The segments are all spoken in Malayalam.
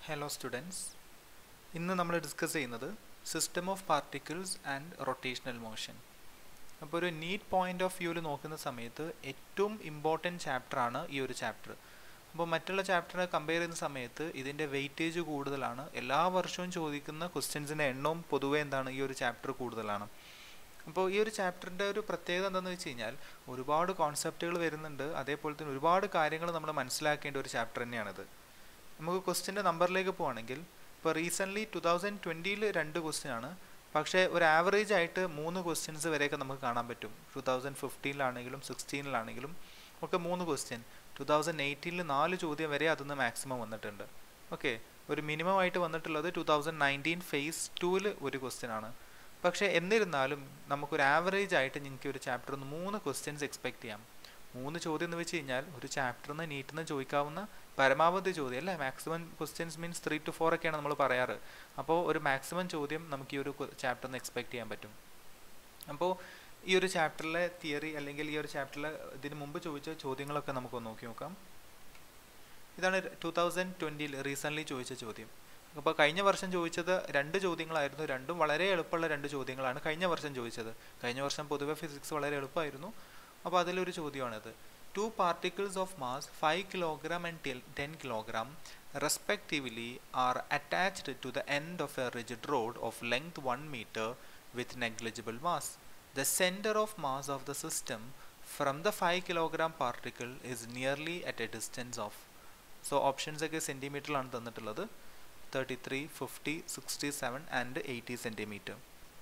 ഹലോ സ്റ്റുഡൻസ് ഇന്ന് നമ്മൾ ഡിസ്കസ് ചെയ്യുന്നത് system of particles and rotational motion അപ്പോൾ ഒരു നീറ്റ് പോയിന്റ് ഓഫ് വ്യൂവിൽ നോക്കുന്ന സമയത്ത് ഏറ്റവും ഇമ്പോർട്ടൻറ്റ് ചാപ്റ്ററാണ് ഈ ഒരു ചാപ്റ്റർ അപ്പോൾ മറ്റുള്ള ചാപ്റ്ററിനെ കമ്പയർ ചെയ്യുന്ന സമയത്ത് ഇതിൻ്റെ വെയിറ്റേജ് കൂടുതലാണ് എല്ലാ വർഷവും ചോദിക്കുന്ന ക്വസ്റ്റ്യൻസിൻ്റെ എണ്ണവും പൊതുവേ എന്താണ് ഈ ഒരു ചാപ്റ്റർ കൂടുതലാണ് അപ്പോൾ ഈ ഒരു ചാപ്റ്ററിൻ്റെ ഒരു പ്രത്യേകത എന്താണെന്ന് വെച്ച് കഴിഞ്ഞാൽ ഒരുപാട് കോൺസെപ്റ്റുകൾ വരുന്നുണ്ട് അതേപോലെ തന്നെ ഒരുപാട് കാര്യങ്ങൾ നമ്മൾ മനസ്സിലാക്കേണ്ട ഒരു ചാപ്റ്റർ തന്നെയാണിത് നമുക്ക് ക്വസ്റ്റിൻ്റെ നമ്പറിലേക്ക് പോവാണെങ്കിൽ ഇപ്പോൾ റീസെൻ്റ്ലി ടു തൗസൻഡ് ട്വൻറ്റിയിൽ രണ്ട് ക്വസ്റ്റ്യൻ ആണ് പക്ഷേ ഒരു ആവറേജ് ആയിട്ട് മൂന്ന് ക്വസ്റ്റ്യൻസ് വരെയൊക്കെ നമുക്ക് കാണാൻ പറ്റും ടു തൗസൻഡ് ഫിഫ്റ്റീനിലാണെങ്കിലും സിക്സ്റ്റീനിലാണെങ്കിലും ഒക്കെ മൂന്ന് ക്വസ്റ്റ്യൻ ടു തൗസൻഡ് എയ്റ്റീനിൽ നാല് ചോദ്യം വരെ അതിന്ന് മാക്സിമം വന്നിട്ടുണ്ട് ഓക്കെ ഒരു മിനിമം ആയിട്ട് വന്നിട്ടുള്ളത് ടു തൗസൻഡ് നയൻറ്റീൻ ഫേസ് ടൂവിൽ ഒരു ക്വസ്റ്റ്യൻ ആണ് പക്ഷേ എന്നിരുന്നാലും നമുക്കൊരു ആവറേജ് ആയിട്ട് നിങ്ങൾക്ക് ഒരു ചാപ്റ്ററിൽ നിന്ന് മൂന്ന് ക്വസ്റ്റ്യൻസ് എക്സ്പെക്ട് ചെയ്യാം മൂന്ന് ചോദ്യം എന്ന് വെച്ച് കഴിഞ്ഞാൽ ഒരു ചാപ്റ്ററിൽ നിന്ന് നീറ്റിൽ നിന്ന് ചോദിക്കാവുന്ന പരമാവധി ചോദ്യം അല്ലേ maximum questions means three two four ഒക്കെയാണ് നമ്മൾ പറയാറ് അപ്പോൾ ഒരു മാക്സിമം ചോദ്യം നമുക്ക് ഈ ഒരു ചാപ്റ്ററിൽ നിന്ന് എക്സ്പെക്ട് ചെയ്യാൻ പറ്റും അപ്പോൾ ഈ ഒരു ചാപ്റ്ററിലെ തിയറി അല്ലെങ്കിൽ ഈ ഒരു ചാപ്റ്ററിലെ ഇതിന് മുമ്പ് ചോദിച്ച ചോദ്യങ്ങളൊക്കെ നമുക്ക് നോക്കി നോക്കാം ഇതാണ് ടു തൗസൻഡ് ട്വൻറ്റിയിൽ റീസെൻ്റ്ലി ചോദിച്ച ചോദ്യം അപ്പോൾ കഴിഞ്ഞ വർഷം ചോദിച്ചത് രണ്ട് ചോദ്യങ്ങളായിരുന്നു രണ്ടും വളരെ എളുപ്പമുള്ള രണ്ട് ചോദ്യങ്ങളാണ് കഴിഞ്ഞ വർഷം ചോദിച്ചത് കഴിഞ്ഞ വർഷം പൊതുവെ ഫിസിക്സ് വളരെ എളുപ്പമായിരുന്നു അപ്പോൾ അതിലൊരു ചോദ്യമാണിത് two particles of mass five kilogram and ten kilogram respectively are attached to the end of a rigid rod of length one metre with negligible mass the centre of mass of the system from the five kilogram particle is nearly at a distance of so options ഒക്കെ സെൻറ്റിമീറ്ററിലാണ് തന്നിട്ടുള്ളത് thirty three fifty sixty seven and eighty centimetre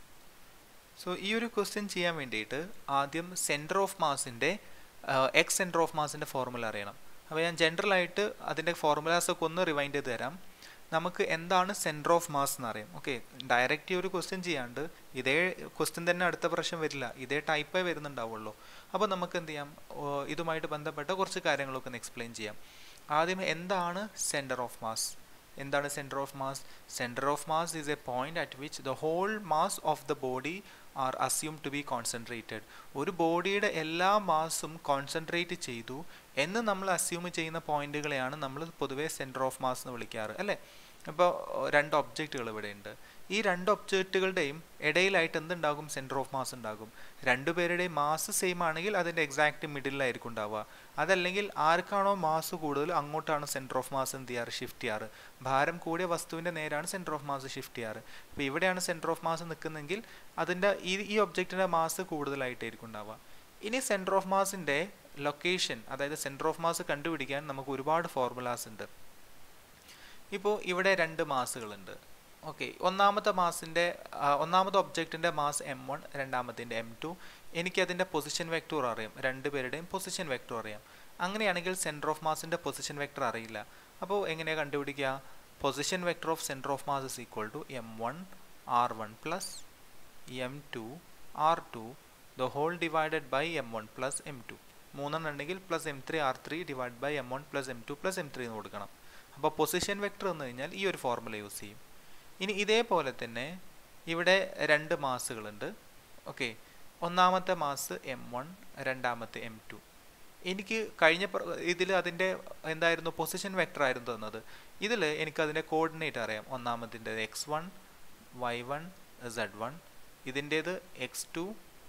so ഈ ഒരു ക്വസ്റ്റ്യൻ ചെയ്യാൻ വേണ്ടിയിട്ട് ആദ്യം സെൻറ്റർ ഓഫ് മാസിൻ്റെ എക്സ് സെൻറ്റർ ഓഫ് മാസിൻ്റെ ഫോർമുല അറിയണം അപ്പോൾ ഞാൻ ജനറലായിട്ട് അതിൻ്റെ ഫോർമുലാസ് ഒക്കെ ഒന്ന് റിവൈൻഡ് ചെയ്ത് തരാം നമുക്ക് എന്താണ് സെൻറ്റർ ഓഫ് മാസ് എന്ന് അറിയാം ഓക്കെ ഡയറക്റ്റ് ഒരു ക്വസ്റ്റ്യൻ ചെയ്യാണ്ട് ഇതേ ക്വസ്റ്റ്യൻ തന്നെ അടുത്ത പ്രാവശ്യം വരില്ല ഇതേ ടൈപ്പേ വരുന്നുണ്ടാവുള്ളൂ അപ്പോൾ നമുക്ക് എന്ത് ചെയ്യാം ഇതുമായിട്ട് ബന്ധപ്പെട്ട കുറച്ച് കാര്യങ്ങളൊക്കെ ഒന്ന് എക്സ്പ്ലെയിൻ ചെയ്യാം ആദ്യം എന്താണ് സെൻറ്റർ ഓഫ് മാസ് എന്താണ് centre of mass centre of mass is a point at which the whole mass of the body are assume to be concentrated ഒരു ബോഡിയുടെ എല്ലാ മാസും കോൺസെൻട്രേറ്റ് ചെയ്തു എന്ന് നമ്മൾ അസ്യൂം ചെയ്യുന്ന പോയിന്റുകളെയാണ് നമ്മൾ പൊതുവേ സെൻറ്റർ ഓഫ് മാസ് എന്ന് വിളിക്കാറ് അല്ലേ അപ്പോൾ രണ്ട് ഒബ്ജക്റ്റുകൾ ഇവിടെ ഉണ്ട് ഈ രണ്ട് ഒബ്ജക്റ്റുകളുടെയും ഇടയിലായിട്ട് എന്തുണ്ടാകും സെൻറ്റർ ഓഫ് മാസ് ഉണ്ടാകും രണ്ടുപേരുടെയും മാസ് സെയിം ആണെങ്കിൽ അതിൻ്റെ എക്സാക്റ്റ് മിഡിലായിരിക്കും ഉണ്ടാവുക അതല്ലെങ്കിൽ ആർക്കാണോ മാസ് കൂടുതൽ അങ്ങോട്ടാണ് സെൻറ്റർ ഓഫ് മാസ് എന്ത് ചെയ്യാറ് ഷിഫ്റ്റ് ചെയ്യാറ് ഭാരം കൂടിയ വസ്തുവിൻ്റെ നേരാണ് സെൻറ്റർ ഓഫ് മാസ് ഷിഫ്റ്റ് ചെയ്യാറ് അപ്പോൾ ഇവിടെയാണ് സെൻറ്റർ ഓഫ് മാസ് നിൽക്കുന്നതെങ്കിൽ അതിൻ്റെ ഈ ഈ ഒബ്ജക്റ്റിൻ്റെ മാസ് കൂടുതലായിട്ടായിരിക്കും ഉണ്ടാവുക ഇനി സെൻറ്റർ ഓഫ് മാസിൻ്റെ ലൊക്കേഷൻ അതായത് സെൻറ്റർ ഓഫ് മാസ് കണ്ടുപിടിക്കാൻ നമുക്ക് ഒരുപാട് ഫോർമുലാസ് ഉണ്ട് ഇപ്പോൾ ഇവിടെ രണ്ട് മാസുകളുണ്ട് ഓക്കെ ഒന്നാമത്തെ മാസിൻ്റെ ഒന്നാമത്തെ ഒബ്ജക്റ്റിൻ്റെ മാസ് എം വൺ രണ്ടാമത്തിൻ്റെ എം ടു എനിക്കതിൻ്റെ പൊസിഷൻ വെക്ടർ അറിയാം രണ്ട് പേരുടെയും പൊസിഷൻ വെക്ടർ അറിയാം അങ്ങനെയാണെങ്കിൽ സെൻറ്റർ ഓഫ് മാസിൻ്റെ പൊസിഷൻ വെക്ടർ അറിയില്ല അപ്പോൾ എങ്ങനെയാണ് കണ്ടുപിടിക്കുക position vector of centre of mass is equal to M one R one plus M two R two the whole divided by M one plus M two മൂന്നെണ്ണം ഉണ്ടെങ്കിൽ plus M three R three divide by M one plus M to plus M three എന്ന് കൊടുക്കണം അപ്പോൾ പൊസിഷൻ വെക്ടർ എന്ന് കഴിഞ്ഞാൽ ഈ ഒരു ഫോർമുല യൂസ് ചെയ്യും ഇനി ഇതേപോലെ തന്നെ ഇവിടെ രണ്ട് മാസുകളുണ്ട് ഓക്കെ ഒന്നാമത്തെ മാസ് എം വൺ രണ്ടാമത്തെ എം ടു എനിക്ക് കഴിഞ്ഞ ഇതിൽ അതിൻ്റെ എന്തായിരുന്നു പൊസിഷൻ വെക്ടർ ആയിരുന്നു തന്നത് ഇതിൽ എനിക്ക് അതിൻ്റെ കോർഡിനേറ്റ് അറിയാം ഒന്നാമത്തിൻ്റെ X one Y one Z one ഇതിൻ്റേത് X two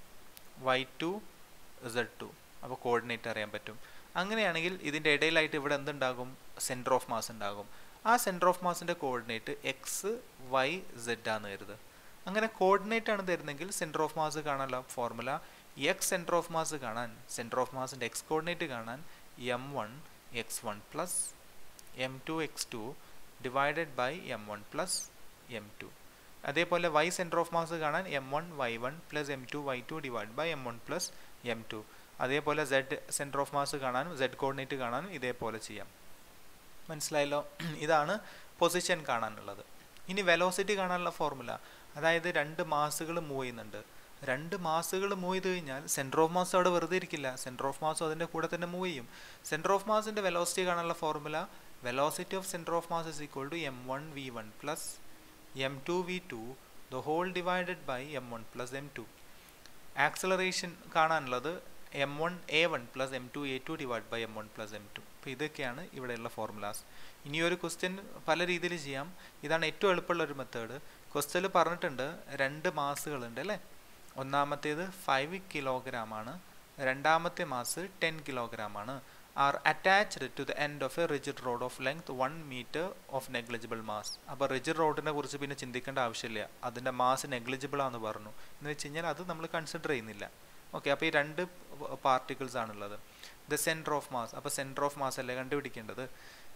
Y two Z two അപ്പോൾ കോർഡിനേറ്റ് അറിയാൻ പറ്റും അങ്ങനെയാണെങ്കിൽ ഇതിൻ്റെ ഇടയിലായിട്ട് ഇവിടെ എന്തുണ്ടാകും സെൻറ്റർ ഓഫ് മാസ് ഉണ്ടാകും ആ സെൻറ്റർ ഓഫ് മാസിൻ്റെ കോർഡിനേറ്റ് എക്സ് വൈ സെഡ് ആണ് കരുത് അങ്ങനെ കോർഡിനേറ്റ് ആണ് തരുന്നെങ്കിൽ സെൻറ്റർ ഓഫ് മാസ് കാണാനുള്ള formula X centre of mass കാണാൻ സെൻറ്റർ ഓഫ് മാസിൻ്റെ എക്സ് കോർഡിനേറ്റ് കാണാൻ M one X one plus M two X two divided by M one plus M two അതേപോലെ വൈ സെൻറ്റർ ഓഫ് മാസ് കാണാൻ M one Y one plus M two Y two divide by M one plus M two അതേപോലെ സെഡ് സെൻറ്റർ ഓഫ് മാസ് കാണാനും സെഡ് കോർഡിനേറ്റ് കാണാനും ഇതേപോലെ ചെയ്യാം മനസ്സിലായല്ലോ ഇതാണ് പൊസിഷൻ കാണാനുള്ളത് ഇനി വെലോസിറ്റി കാണാനുള്ള ഫോർമുല അതായത് രണ്ട് മാസുകൾ മൂവ് ചെയ്യുന്നുണ്ട് രണ്ട് മാസുകൾ മൂവ് ചെയ്ത് കഴിഞ്ഞാൽ സെൻറ്റർ ഓഫ് മാസ് അവിടെ വെറുതെ ഇരിക്കില്ല സെൻറ്റർ ഓഫ് മാസ് അതിൻ്റെ കൂടെ തന്നെ മൂവ് ചെയ്യും സെൻറ്റർ ഓഫ് മാസിൻ്റെ വെലോസിറ്റി കാണാനുള്ള formula velocity of centre of mass is equal to M one V one plus M two V two the whole divided by M one plus M two acceleration കാണാനുള്ളത് M one A one plus M two A two divide by M one plus M two അപ്പോൾ ഇതൊക്കെയാണ് ഇവിടെയുള്ള ഫോർമുലാസ് ഇനി ഒരു ക്വസ്റ്റ്യൻ പല രീതിയിൽ ചെയ്യാം ഇതാണ് ഏറ്റവും എളുപ്പമുള്ള ഒരു മെത്തേഡ് ക്വസ്റ്റ്യനിൽ പറഞ്ഞിട്ടുണ്ട് രണ്ട് മാസുകളുണ്ട് അല്ലേ ഒന്നാമത്തേത് ഫൈവ് കിലോഗ്രാം ആണ് രണ്ടാമത്തെ മാസ് ടെൻ കിലോഗ്രാം ആണ് are attached to the end of a rigid rod of length one metre of negligible mass അപ്പോൾ റിജിഡ് റോഡിനെ കുറിച്ച് പിന്നെ ചിന്തിക്കേണ്ട ആവശ്യമില്ല അതിൻ്റെ മാസ് നെഗ്ലിജിബിൾ ആണെന്ന് പറഞ്ഞു എന്ന് വെച്ച് കഴിഞ്ഞാൽ അത് നമ്മൾ കൺസിഡർ ചെയ്യുന്നില്ല ഓക്കെ അപ്പോൾ ഈ രണ്ട് പാർട്ടിക്കിൾസ് ആണുള്ളത് ദ സെൻറ്റർ ഓഫ് മാസ് അപ്പോൾ സെൻറ്റർ ഓഫ് മാസ് അല്ലേ കണ്ടുപിടിക്കേണ്ടത്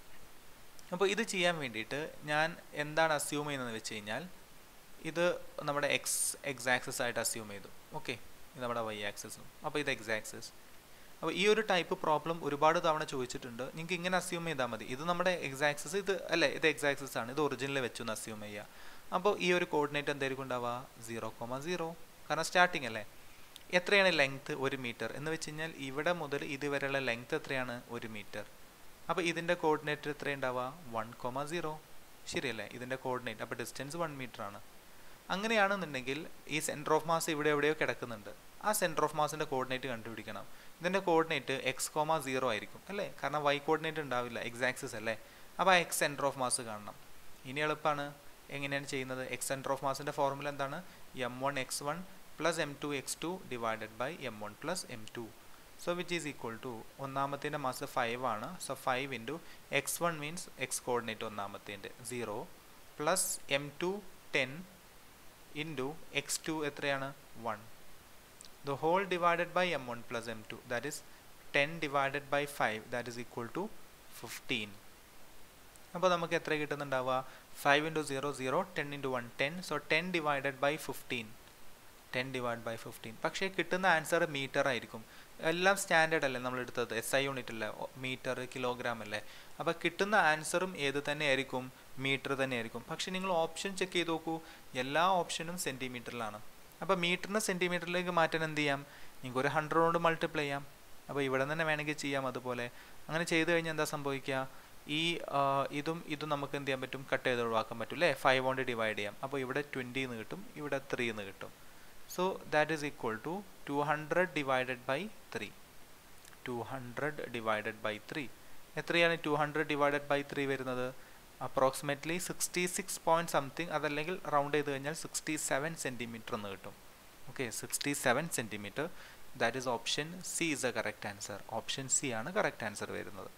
അപ്പോൾ ഇത് ചെയ്യാൻ വേണ്ടിയിട്ട് ഞാൻ എന്താണ് അസ്യൂം ചെയ്യുന്നതെന്ന് വെച്ച് കഴിഞ്ഞാൽ ഇത് നമ്മുടെ എക്സ് എക്സ് ആക്സസ് ആയിട്ട് അസ്യൂം ചെയ്തു ഓക്കെ ഇത് നമ്മുടെ വൈ ആക്സസും അപ്പോൾ ഇത് എക്സ് ആക്സസ് അപ്പോൾ ഈ ഒരു ടൈപ്പ് പ്രോബ്ലം ഒരുപാട് തവണ ചോദിച്ചിട്ടുണ്ട് നിങ്ങൾക്ക് ഇങ്ങനെ അസ്യൂം ചെയ്താൽ മതി ഇത് നമ്മുടെ എക്സ് ആക്സസ് ഇത് അല്ലേ ഇത് എക്സ് ആക്സസ് ആണ് ഇത് ഒറിജിനൽ വെച്ചു എന്ന് അസ്യൂം ചെയ്യുക അപ്പോൾ ഈ ഒരു കോർഡിനേറ്റ് എന്തായിരിക്കും ഉണ്ടാവുക സീറോ കോമ സീറോ കാരണം സ്റ്റാർട്ടിങ് അല്ലേ എത്രയാണ് ലെങ്ത് ഒരു മീറ്റർ എന്ന് വെച്ച് കഴിഞ്ഞാൽ ഇവിടെ മുതൽ ഇതുവരെയുള്ള ലെങ്ത് എത്രയാണ് ഒരു മീറ്റർ അപ്പോൾ ഇതിൻ്റെ കോർഡിനേറ്റ് എത്ര ഉണ്ടാവുക വൺ കോമ സീറോ ശരിയല്ലേ ഇതിൻ്റെ കോർഡിനേറ്റ് അപ്പോൾ ഡിസ്റ്റൻസ് വൺ മീറ്റർ ആണ് അങ്ങനെയാണെന്നുണ്ടെങ്കിൽ ഈ സെൻറ്റർ ഓഫ് മാസ് ഇവിടെ എവിടെയോ കിടക്കുന്നുണ്ട് ആ സെൻറ്റർ ഓഫ് മാസിൻ്റെ കോർഡിനേറ്റ് കണ്ടുപിടിക്കണം ഇതിൻ്റെ കോർഡിനേറ്റ് എക്സ് കോമ സീറോ ആയിരിക്കും അല്ലേ കാരണം വൈ കോർഡിനേറ്റ് ഉണ്ടാവില്ല എക്സ് ആക്സിസ് അല്ലേ അപ്പോൾ ആ എക്സ് സെൻറ്റർ ഓഫ് മാസ് കാണണം ഇനി എളുപ്പമാണ് എങ്ങനെയാണ് ചെയ്യുന്നത് എക്സ് സെൻറ്റർ ഓഫ് മാസിൻ്റെ ഫോർമുല എന്താണ് M one X one plus M two X two divided by M one plus M two so which is equal to ഒന്നാമത്തിൻ്റെ മാസ് ഫൈവ് ആണ് so five into X one means X coordinate ഒന്നാമത്തേൻ്റെ zero plus M two ten into X two എത്രയാണ് one the whole divided by m1 plus m2 that is 10 divided by 5 that is equal to 15 അപ്പോൾ നമുക്ക് എത്ര കിട്ടുന്നുണ്ടാവുക five into zero zero ten into one ten so ten divided by fifteen ten divide by fifteen പക്ഷേ കിട്ടുന്ന ആൻസർ മീറ്റർ ആയിരിക്കും എല്ലാം സ്റ്റാൻഡേർഡ് അല്ലേ നമ്മൾ എടുത്തത് എസ് ഐ യൂണിറ്റ് അല്ലേ മീറ്റർ കിലോഗ്രാം അല്ലേ അപ്പോൾ കിട്ടുന്ന ആൻസറും ഏത് തന്നെ ആയിരിക്കും മീറ്റർ തന്നെ ആയിരിക്കും പക്ഷേ നിങ്ങൾ ഓപ്ഷൻ ചെക്ക് ചെയ്ത് നോക്കൂ എല്ലാ ഓപ്ഷനും സെൻറ്റിമീറ്ററിലാണ് അപ്പോൾ മീറ്ററിന് സെൻറ്റിമീറ്ററിലേക്ക് മാറ്റാൻ എന്ത് ചെയ്യാം നിങ്ങൾക്ക് ഒരു ഹൺഡ്രഡ് കൊണ്ട് മൾട്ടിപ്ലൈ ചെയ്യാം അപ്പോൾ ഇവിടെ തന്നെ വേണമെങ്കിൽ ചെയ്യാം അതുപോലെ അങ്ങനെ ചെയ്ത് കഴിഞ്ഞാൽ എന്താ സംഭവിക്കുക ഈ ഇതും ഇതും നമുക്ക് എന്ത് ചെയ്യാൻ പറ്റും കട്ട് ചെയ്ത് ഒഴിവാക്കാൻ പറ്റും അല്ലേ ഫൈവ് കൊണ്ട് ഡിവൈഡ് ചെയ്യാം അപ്പോൾ ഇവിടെ ട്വൻറ്റി എന്ന് കിട്ടും ഇവിടെ ത്രീ എന്ന് കിട്ടും so that is equal to two hundred divided by three two hundred divided by three എത്രയാണ് two hundred divided by three വരുന്നത് approximately sixty six point something അതല്ലെങ്കിൽ റൗണ്ട് ചെയ്ത് കഴിഞ്ഞാൽ സിക്സ്റ്റി സെവൻ സെൻറ്റിമീറ്റർ എന്ന് കിട്ടും okay sixty seven centimetre that is option C is a correct answer option C ആണ് കറക്റ്റ് ആൻസർ വരുന്നത്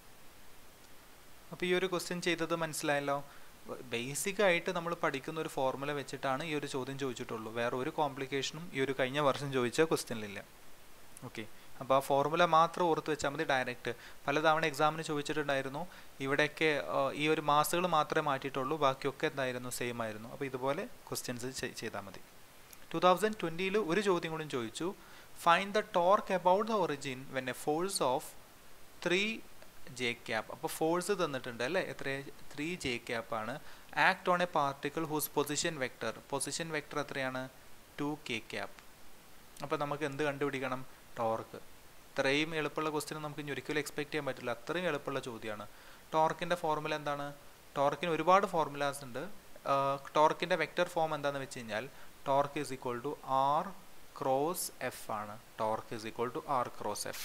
അപ്പോൾ ഈ ഒരു ക്വസ്റ്റ്യൻ ചെയ്തത് മനസ്സിലായല്ലോ ബേസിക് ആയിട്ട് നമ്മൾ പഠിക്കുന്ന ഒരു ഫോർമുല വെച്ചിട്ടാണ് ഈ ഒരു ചോദ്യം ചോദിച്ചിട്ടുള്ളൂ വേറെ ഒരു കോംപ്ലിക്കേഷനും ഈ ഒരു കഴിഞ്ഞ വർഷം ചോദിച്ച ക്വസ്റ്റ്യനിലില്ല ഓക്കെ അപ്പോൾ ആ ഫോർമുല മാത്രം ഓർത്ത് വെച്ചാൽ മതി ഡയറക്റ്റ് പലതവണ എക്സാമിന് ചോദിച്ചിട്ടുണ്ടായിരുന്നു ഇവിടെയൊക്കെ ഈ ഒരു മാസുകൾ മാത്രമേ മാറ്റിയിട്ടുള്ളൂ ബാക്കിയൊക്കെ എന്തായിരുന്നു സെയിം ആയിരുന്നു അപ്പോൾ ഇതുപോലെ ക്വസ്റ്റ്യൻസ് ചെയ്താൽ മതി ടു തൗസൻഡ് ട്വൻറ്റിയിൽ ഒരു ചോദ്യം കൂടി ചോദിച്ചു find the torque about the origin when a force of three J cap അപ്പോൾ ഫോഴ്സ് തന്നിട്ടുണ്ട് അല്ലേ എത്ര ത്രീ ജെ ക്യാപ്പ് ആണ് act on a particle whose position vector position vector എത്രയാണ് ടു കെ ക്യാപ്പ് അപ്പോൾ നമുക്ക് എന്ത് കണ്ടുപിടിക്കണം ടോർക്ക് ഇത്രയും എളുപ്പമുള്ള ക്വസ്റ്റ്യൻ നമുക്ക് ഇനി ഒരിക്കലും എക്സ്പെക്ട് ചെയ്യാൻ പറ്റില്ല അത്രയും എളുപ്പമുള്ള ചോദ്യമാണ് ടോർക്കിൻ്റെ ഫോർമുല എന്താണ് ടോർക്കിന് ഒരുപാട് ഫോർമുലാസ് ഉണ്ട് ടോർക്കിൻ്റെ വെക്ടർ ഫോം എന്താണെന്ന് വെച്ച് കഴിഞ്ഞാൽ torque is equal to R cross F ആണ് torque is equal to R cross F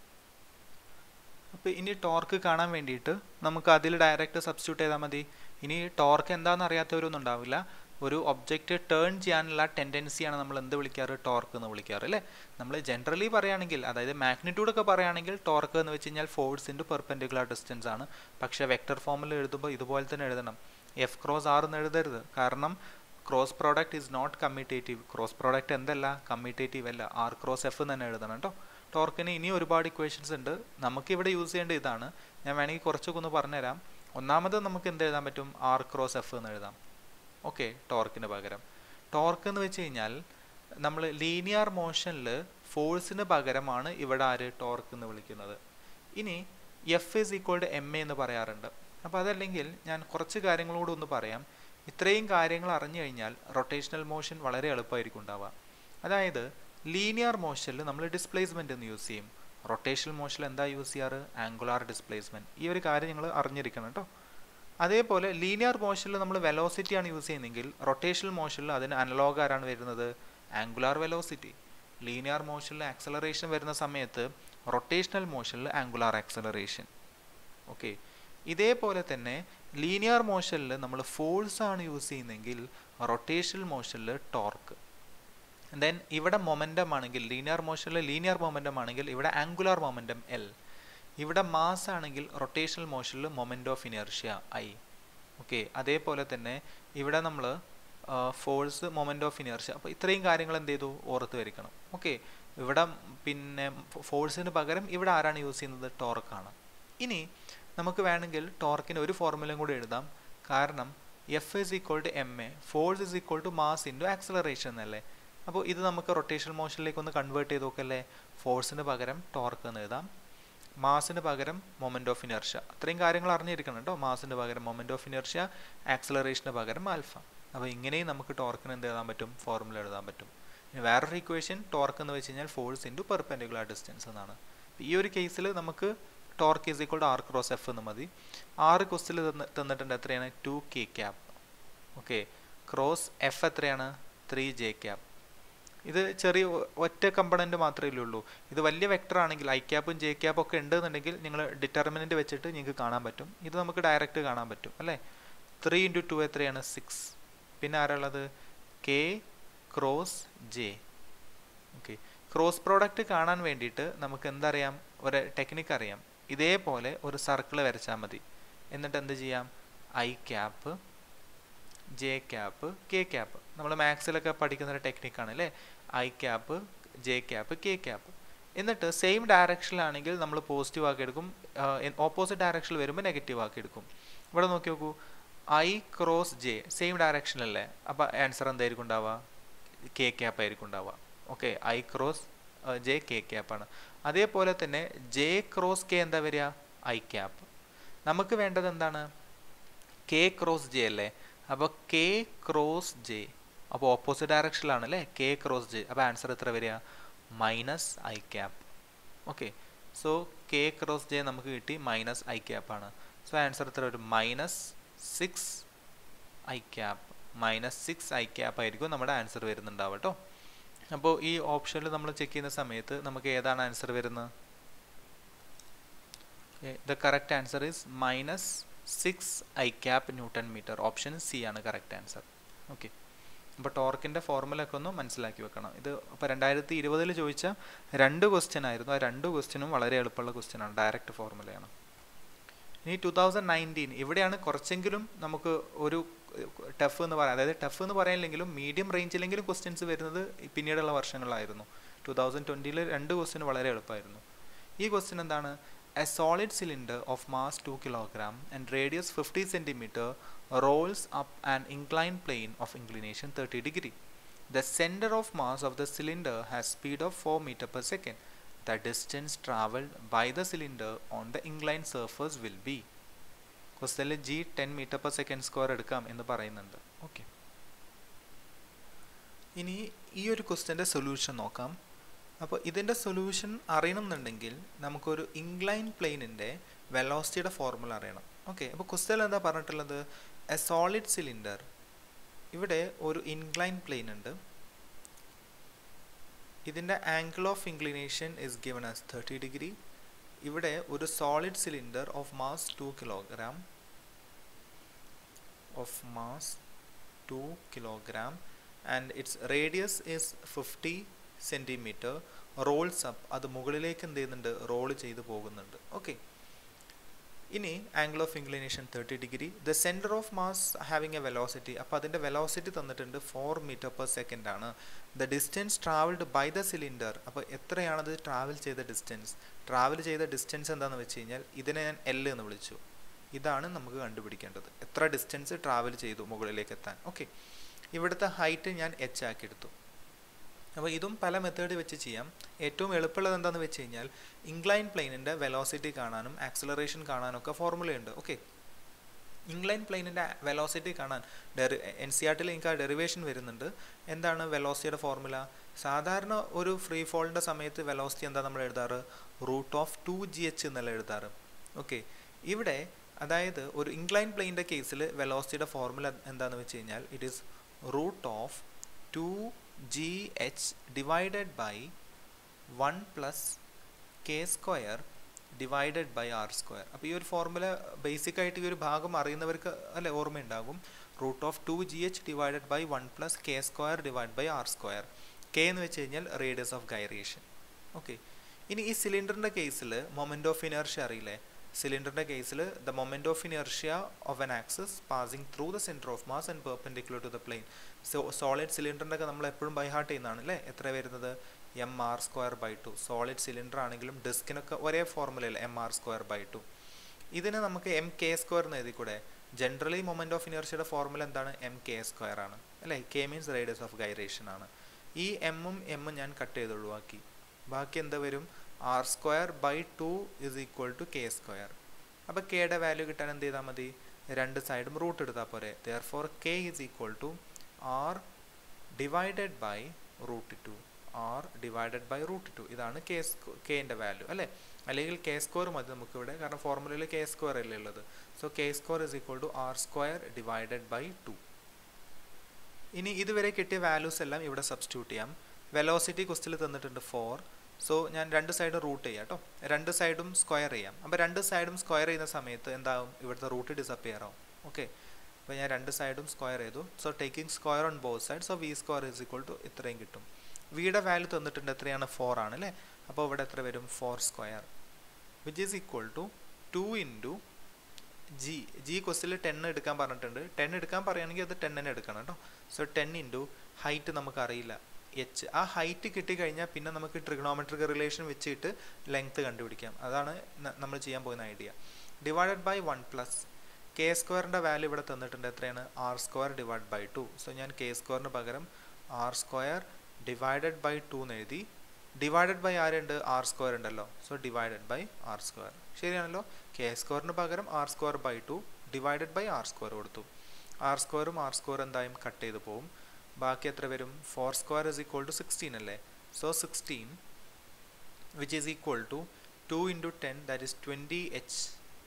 അപ്പോൾ ഇനി ടോർക്ക് കാണാൻ വേണ്ടിയിട്ട് നമുക്ക് അതിൽ ഡയറക്റ്റ് സബ്സ്റ്റിറ്റ്യൂട്ട് ചെയ്താൽ മതി ഇനി ടോർക്ക് എന്താണെന്ന് അറിയാത്തവരൊന്നും ഉണ്ടാവില്ല ഒരു ഒബ്ജക്റ്റ് ടേൺ ചെയ്യാനുള്ള ടെൻഡൻസിയാണ് നമ്മൾ എന്ത് വിളിക്കാറ് ടോർക്ക് എന്ന് വിളിക്കാറ് അല്ലേ നമ്മൾ ജനറലി പറയുകയാണെങ്കിൽ അതായത് മാഗ്നിറ്റ്യൂഡ് ഒക്കെ പറയുകയാണെങ്കിൽ ടോർക്ക് എന്ന് വെച്ച് കഴിഞ്ഞാൽ ഫോഴ്സ് ഇൻറ്റു പെർപെൻഡിക്കുലർ ഡിസ്റ്റൻസ് ആണ് പക്ഷേ വെക്ടർ ഫോമിൽ എഴുതുമ്പോൾ ഇതുപോലെ തന്നെ എഴുതണം എഫ് ക്രോസ് ആർ എന്ന് എഴുതരുത് കാരണം cross product is not commutative cross product എന്തല്ല കമ്മിറ്റേറ്റീവ് അല്ല ആർ ക്രോസ് എഫ് തന്നെ എഴുതണം കേട്ടോ ടോർക്കിന് ഇനി ഒരുപാട് ഇക്വേഷൻസ് ഉണ്ട് നമുക്ക് ഇവിടെ യൂസ് ചെയ്യേണ്ട ഇതാണ് ഞാൻ വേണമെങ്കിൽ കുറച്ചൊക്കെ ഒന്ന് പറഞ്ഞുതരാം ഒന്നാമത് നമുക്ക് എന്ത് എഴുതാൻ പറ്റും ആർ ക്രോസ് എഫ് എന്ന് എഴുതാം ഓക്കെ ടോർക്കിന് പകരം ടോർക്ക് എന്ന് വെച്ച് കഴിഞ്ഞാൽ നമ്മൾ ലീനിയർ മോഷനിൽ ഫോഴ്സിന് പകരമാണ് ഇവിടെ ആര് ടോർക്ക് എന്ന് വിളിക്കുന്നത് ഇനി F is equal to M A എന്ന് പറയാറുണ്ട് അപ്പോൾ അതല്ലെങ്കിൽ ഞാൻ കുറച്ച് കാര്യങ്ങളോട് ഒന്ന് പറയാം ഇത്രയും കാര്യങ്ങൾ അറിഞ്ഞു കഴിഞ്ഞാൽ റൊട്ടേഷണൽ മോഷൻ വളരെ എളുപ്പമായിരിക്കും ഉണ്ടാവുക അതായത് ലീനിയർ മോഷനിൽ നമ്മൾ ഡിസ്പ്ലേസ്മെൻ്റ് എന്ന് യൂസ് ചെയ്യും റൊട്ടേഷണൽ മോഷനിൽ എന്താ യൂസ് ചെയ്യാറ് ആംഗുലാർ ഡിസ്പ്ലേസ്മെൻറ്റ് ഈ ഒരു കാര്യം നിങ്ങൾ അറിഞ്ഞിരിക്കണം കേട്ടോ അതേപോലെ ലീനിയർ മോഷനിൽ നമ്മൾ വെലോസിറ്റി ആണ് യൂസ് ചെയ്യുന്നതെങ്കിൽ റൊട്ടേഷണൽ മോഷനിൽ അതിന് അനലോഗ് ആരാണ് വരുന്നത് ആംഗുലാർ വെലോസിറ്റി ലീനിയർ മോഷനിൽ ആക്സലറേഷൻ വരുന്ന സമയത്ത് റൊട്ടേഷണൽ മോഷനിൽ ആംഗുലാർ ആക്സലറേഷൻ ഓക്കെ ഇതേപോലെ തന്നെ ലീനിയർ മോഷനിൽ നമ്മൾ ഫോഴ്സ് ആണ് യൂസ് ചെയ്യുന്നതെങ്കിൽ റൊട്ടേഷണൽ മോഷനിൽ ടോർക്ക് ദെൻ ഇവിടെ മൊമെൻറ്റം ആണെങ്കിൽ ലീനിയർ മോഷനിൽ ലീനിയർ മൊമെൻറ്റം ആണെങ്കിൽ ഇവിടെ ആംഗുലാർ മൊമെൻറ്റം എൽ ഇവിടെ മാസ് ആണെങ്കിൽ റൊട്ടേഷണൽ മോഷനിൽ moment of inertia I okay അതേപോലെ തന്നെ ഇവിടെ നമ്മൾ ഫോഴ്സ് മൊമെൻറ്റ് ഓഫ് ഇനർഷ്യ അപ്പോൾ ഇത്രയും കാര്യങ്ങൾ എന്ത് ചെയ്തു ഓർത്ത് വരിക്കണം ഓക്കെ ഇവിടെ പിന്നെ ഫോഴ്സിന് പകരം ഇവിടെ ആരാണ് യൂസ് ചെയ്യുന്നത് ടോർക്കാണ് ഇനി നമുക്ക് വേണമെങ്കിൽ ടോർക്കിന് ഒരു ഫോർമുലയും കൂടി എഴുതാം കാരണം F is equal to M A force is equal to mass into acceleration എന്നല്ലേ അപ്പോൾ ഇത് നമുക്ക് റൊട്ടേഷണൽ മോഷനിലേക്ക് ഒന്ന് കൺവേർട്ട് ചെയ്ത് നോക്കല്ലേ ഫോഴ്സിന് പകരം ടോർക്ക് എന്ന് എഴുതാം മാസിന് പകരം മൊമെൻറ്റ് ഓഫ് ഇനർഷ്യ അത്രയും കാര്യങ്ങൾ അറിഞ്ഞിരിക്കണം കേട്ടോ മാസിന് പകരം മൊമെൻറ്റ് ഓഫ് ഇനർഷ്യ ആക്സലറേഷന് പകരം ആൽഫ അപ്പോൾ ഇങ്ങനെയും നമുക്ക് ടോർക്കിന് എന്ത് എഴുതാൻ പറ്റും ഫോർമുല എഴുതാൻ പറ്റും ഇനി വേറൊരു ഇക്വേഷൻ ടോർക്ക് എന്ന് വെച്ച് കഴിഞ്ഞാൽ ഫോഴ്സ് ഇൻറ്റു പെർപെൻഡിക്കുലർ ഡിസ്റ്റൻസ് എന്നാണ് ഈ ഒരു കേസിൽ നമുക്ക് torque is equal to R cross F എന്ന് മതി ആറ് ക്വസ്റ്റിൽ തന്നിട്ടുണ്ട് എത്രയാണ് two K cap okay cross F എത്രയാണ് ത്രീ ജെ ക്യാപ് ഇത് ചെറിയ ഒറ്റ കമ്പണൻറ്റ് മാത്രമേ ഉള്ളൂ ഇത് വലിയ വെക്ടർ ആണെങ്കിൽ ഐ ക്യാപ്പും ജെ ക്യാപ്പും ഒക്കെ ഉണ്ടെന്നുണ്ടെങ്കിൽ നിങ്ങൾ ഡിറ്റർമിനൻറ്റ് വെച്ചിട്ട് നിങ്ങൾക്ക് കാണാൻ പറ്റും ഇത് നമുക്ക് ഡയറക്റ്റ് കാണാൻ പറ്റും അല്ലേ ത്രീ ഇൻറ്റു ടു എത്രയാണ് സിക്സ് പിന്നെ ആരുള്ളത് K cross J okay cross product കാണാൻ വേണ്ടിയിട്ട് നമുക്ക് എന്തറിയാം ഒരു ടെക്നിക്ക് അറിയാം ഇതേപോലെ ഒരു സർക്കിൾ വരച്ചാൽ മതി എന്നിട്ട് എന്ത് ചെയ്യാം I cap J cap K cap നമ്മൾ മാത്സിലൊക്കെ പഠിക്കുന്ന ഒരു ടെക്നിക്കാണ് അല്ലേ I cap J cap K cap എന്നിട്ട് സെയിം ഡയറക്ഷനിലാണെങ്കിൽ നമ്മൾ പോസിറ്റീവ് ആക്കി എടുക്കും ഓപ്പോസിറ്റ് ഡയറക്ഷനിൽ വരുമ്പോൾ നെഗറ്റീവ് ആക്കി എടുക്കും ഇവിടെ നോക്കി നോക്കൂ ഐ ക്രോസ് ജെ സെയിം ഡയറക്ഷനല്ലേ അപ്പോൾ ആൻസർ എന്തായിരിക്കും ഉണ്ടാവുക കെ ക്യാപ്പ് ആയിരിക്കും ഉണ്ടാവുക okay I cross J K ക്യാപ്പാണ് അതേപോലെ തന്നെ ജെ ക്രോസ് കെ എന്താ വരിക ഐ ക്യാപ്പ് നമുക്ക് വേണ്ടത് എന്താണ് കെ ക്രോസ് ജെ അല്ലേ അപ്പോൾ കെ ക്രോസ് ജെ അപ്പോൾ ഓപ്പോസിറ്റ് ഡയറക്ഷനിലാണ് അല്ലേ കെ ക്രോസ് ജെ അപ്പോൾ ആൻസർ എത്ര വരിക minus I cap okay so K cross J നമുക്ക് കിട്ടി മൈനസ് ഐ ക്യാപ്പ് ആണ് സോ ആൻസർ എത്ര വരും minus six I cap minus six I cap ആയിരിക്കും നമ്മുടെ ആൻസർ വരുന്നുണ്ടാവും കേട്ടോ അപ്പോൾ ഈ ഓപ്ഷനിൽ നമ്മൾ ചെക്ക് ചെയ്യുന്ന സമയത്ത് നമുക്ക് ഏതാണ് ആൻസർ വരുന്നത് the correct answer is minus six I cap newton metre option C ആണ് കറക്റ്റ് ആൻസർ ഓക്കെ അപ്പോൾ ടോർക്കിൻ്റെ ഫോർമുലൊക്കെ ഒന്ന് മനസ്സിലാക്കി വെക്കണം ഇത് അപ്പോൾ രണ്ടായിരത്തി ഇരുപതിൽ ചോദിച്ച രണ്ട് ക്വസ്റ്റ്യൻ ആയിരുന്നു ആ രണ്ട് ക്വസ്റ്റ്യനും വളരെ എളുപ്പമുള്ള ക്വസ്റ്റ്യൻ ആണ് ഡയറക്റ്റ് ഫോർമുലയാണ് ഇനി ടു തൗസൻഡ് നയൻറ്റീൻ ഇവിടെയാണ് കുറച്ചെങ്കിലും നമുക്ക് ഒരു ടഫ് എന്ന് പറയാം അതായത് ടഫ് എന്ന് പറയാനില്ലെങ്കിലും മീഡിയം റേഞ്ചിലെങ്കിലും ക്വസ്റ്റ്യൻസ് വരുന്നത് പിന്നീടുള്ള വർഷങ്ങളിലായിരുന്നു ടു തൗസൻഡ് ട്വൻറ്റിയിൽ രണ്ട് ക്വസ്റ്റ്യൻ വളരെ എളുപ്പമായിരുന്നു ഈ ക്വസ്റ്റ്യൻ എന്താണ് a solid cylinder of mass two kilogram and radius fifty centimetre rolls up an inclined plane of inclination 30 degree. The center of mass of the cylinder has speed of 4 meter per second. The distance traveled by the cylinder on the inclined surface will be. ക്വസ്റ്റനിൽ G ten metre per second square എടുക്കാം എന്ന് പറയുന്നുണ്ട് ഓക്കെ ഇനി ഈ ഒരു ക്വസ്റ്റ്യൻ്റെ സൊല്യൂഷൻ നോക്കാം അപ്പോൾ ഇതിൻ്റെ സൊല്യൂഷൻ അറിയണമെന്നുണ്ടെങ്കിൽ നമുക്കൊരു ഇൻക്ലൈൻ പ്ലെയിനിൻ്റെ വെലോസിറ്റിയുടെ ഫോർമുല അറിയണം ഓക്കെ അപ്പോൾ ക്വസ്റ്റനിൽ എന്താ പറഞ്ഞിട്ടുള്ളത് എ സോളിഡ് സിലിണ്ടർ ഇവിടെ ഒരു ഇൻക്ലൈൻ പ്ലെയിൻ ഉണ്ട് ഇതിൻ്റെ angle of inclination is given as thirty degree ഇവിടെ ഒരു solid cylinder of mass two kilogram of mass two kilogram and its radius is fifty centimetre rolls up അത് മുകളിലേക്ക് എന്ത് ചെയ്യുന്നുണ്ട് റോൾ ചെയ്ത് പോകുന്നുണ്ട് ഓക്കെ ഇനി angle of inclination thirty degree the centre of mass having a velocity അപ്പോൾ അതിൻ്റെ വെലോസിറ്റി തന്നിട്ടുണ്ട് ഫോർ മീറ്റർ പെർ സെക്കൻഡ് ആണ് the distance travelled by the cylinder അപ്പോൾ എത്രയാണത് ട്രാവൽ ചെയ്ത ഡിസ്റ്റൻസ് ട്രാവൽ ചെയ്ത ഡിസ്റ്റൻസ് എന്താണെന്ന് വെച്ച് കഴിഞ്ഞാൽ ഇതിനെ ഞാൻ എൽ എന്ന് വിളിച്ചു ഇതാണ് നമുക്ക് കണ്ടുപിടിക്കേണ്ടത് എത്ര ഡിസ്റ്റൻസ് ട്രാവൽ ചെയ്തു മുകളിലേക്ക് എത്താൻ ഓക്കെ ഇവിടുത്തെ ഹൈറ്റ് ഞാൻ എച്ച് ആക്കി എടുത്തു അപ്പോൾ ഇതും പല മെത്തേഡ് വെച്ച് ചെയ്യാം ഏറ്റവും എളുപ്പമുള്ളത് എന്താണെന്ന് വെച്ച് കഴിഞ്ഞാൽ ഇൻക്ലൈൻ പ്ലെയിനിൻ്റെ വെലോസിറ്റി കാണാനും ആക്സലറേഷൻ കാണാനും ഒക്കെ ഫോർമുലയുണ്ട് ഓക്കെ ഇൻക്ലൈൻ പ്ലെയിനിൻ്റെ വെലോസിറ്റി കാണാൻ ഡെറി എൻ സി ആർട്ടിൽ എനിക്ക് ആ ഡെറിവേഷൻ വരുന്നുണ്ട് എന്താണ് വെലോസിറ്റിയുടെ ഫോർമുല സാധാരണ ഒരു ഫ്രീ ഫോളിൻ്റെ സമയത്ത് വെലോസിറ്റി എന്താ നമ്മൾ എഴുതാറ് root of two G H എന്നല്ല എഴുതാറ് ഓക്കെ ഇവിടെ അതായത് ഒരു ഇൻക്ലൈൻ പ്ലെയിൻ്റെ കേസിൽ വെലോസിറ്റിയുടെ ഫോർമുല എന്താണെന്ന് വെച്ച് കഴിഞ്ഞാൽ it is root of two G H divided by one plus K square divided by R square അപ്പോൾ ഈ ഒരു ഫോർമുല ബേസിക് ആയിട്ട് ഈ ഒരു ഭാഗം അറിയുന്നവർക്ക് അല്ലെ ഓർമ്മയുണ്ടാകും root of two G H divided by one plus K square divide by R square K എന്ന് വെച്ച് കഴിഞ്ഞാൽ റേഡിയസ് ഓഫ് ഗൈറേഷൻ ഓക്കെ ഇനി ഈ സിലിണ്ടറിൻ്റെ കേസിൽ മൊമെൻറ്റ് ഓഫ് ഇനർഷ്യ അറിയില്ലേ സിലിണ്ടറിൻ്റെ കേസിൽ the moment of inertia of an axis passing through the centre of mass and perpendicular to the plane so solid സിലിണ്ടറിൻ്റെ ഒക്കെ നമ്മൾ എപ്പോഴും ബൈ ഹാർട്ട് ചെയ്യുന്നതാണ് അല്ലേ എത്ര വരുന്നത് M R square by two solid cylinder ആണെങ്കിലും ഡിസ്കിനൊക്കെ ഒരേ ഫോർമുലയിൽ M R square by two ഇതിന് നമുക്ക് എം കെ സ്ക്വയർ എന്ന് എഴുതിക്കൂടെ ജനറലി മൊമെൻറ്റ് ഓഫ് ഇനർഷ്യയുടെ ഫോർമുല എന്താണ് എം കെ സ്ക്വയർ ആണ് അല്ലേ K means radius of gyration ആണ് ഈ എമ്മും എമ്മും ഞാൻ കട്ട് ചെയ്ത് ഒഴിവാക്കി ബാക്കി എന്താ വരും R square by two is equal to K square അപ്പോൾ കെയുടെ വാല്യൂ കിട്ടാൻ എന്ത് ചെയ്താൽ മതി രണ്ട് സൈഡും റൂട്ട് എടുത്താൽ പോരെ therefore K is equal to R divided by root two R divided by root two ഇതാണ് കെ കെൻ്റെ വാല്യൂ അല്ലേ അല്ലെങ്കിൽ കെ സ്ക്വയർ മതി നമുക്കിവിടെ കാരണം ഫോർമുലയിൽ കെ സ്ക്വയർ അല്ലേ ഉള്ളത് so K square is equal to R square divided by two ഇനി ഇതുവരെ കിട്ടിയ വാല്യൂസ് എല്ലാം ഇവിടെ സബ്സ്റ്റിറ്റ്യൂട്ട് ചെയ്യാം വെലോസിറ്റി ക്വസ്റ്റിൽ തന്നിട്ടുണ്ട് ഫോർ സോ ഞാൻ രണ്ട് സൈഡും റൂട്ട് ചെയ്യാം കേട്ടോ രണ്ട് സൈഡും സ്ക്വയർ ചെയ്യാം അപ്പോൾ രണ്ട് സൈഡും സ്ക്വയർ ചെയ്യുന്ന സമയത്ത് എന്താകും ഇവിടുത്തെ റൂട്ട് ഡിസപ്പിയർ ആവും ഓക്കെ അപ്പോൾ ഞാൻ രണ്ട് സൈഡും സ്ക്വയർ ചെയ്തു so taking square on both side so V square is equal to ഇത്രയും കിട്ടും വിയുടെ വാല്യൂ തന്നിട്ടുണ്ട് എത്രയാണ് ഫോർ ആണ് അല്ലേ അപ്പോൾ ഇവിടെ എത്ര വരും four square which is equal to two into G G ക്വസ്റ്റിൽ ടെൻ എടുക്കാൻ പറഞ്ഞിട്ടുണ്ട് ടെൻ എടുക്കാൻ പറയുകയാണെങ്കിൽ അത് ടെൻ തന്നെ എടുക്കണം കേട്ടോ സോ ടെൻ ഇൻറ്റു ഹൈറ്റ് നമുക്കറിയില്ല എച്ച് ആ ഹൈറ്റ് കിട്ടിക്കഴിഞ്ഞാൽ പിന്നെ നമുക്ക് ട്രിഗണോമെട്രിക് റിലേഷൻ വെച്ചിട്ട് ലെങ്ത് കണ്ടുപിടിക്കാം അതാണ് നമ്മൾ ചെയ്യാൻ പോകുന്ന idea divided by one plus K സ്ക്വയറിൻ്റെ വാല്യൂ ഇവിടെ തന്നിട്ടുണ്ട് എത്രയാണ് R square divide by two so ഞാൻ കെ സ്ക്വയറിന് പകരം R square divided by two എന്ന് എഴുതി ഡിവൈഡഡ് ബൈ ആരുണ്ട് ആർ സ്ക്വയർ ഉണ്ടല്ലോ so divided by R square ശരിയാണല്ലോ കെ സ്ക്വയറിന് പകരം R square by two divided by R square കൊടുത്തു ആർ സ്ക്വയറും ആർ സ്ക്വയർ എന്തായും കട്ട് ചെയ്ത് പോവും ബാക്കി എത്ര വരും four square is equal to sixteen അല്ലേ so sixteen which is equal to two into ten that is twenty H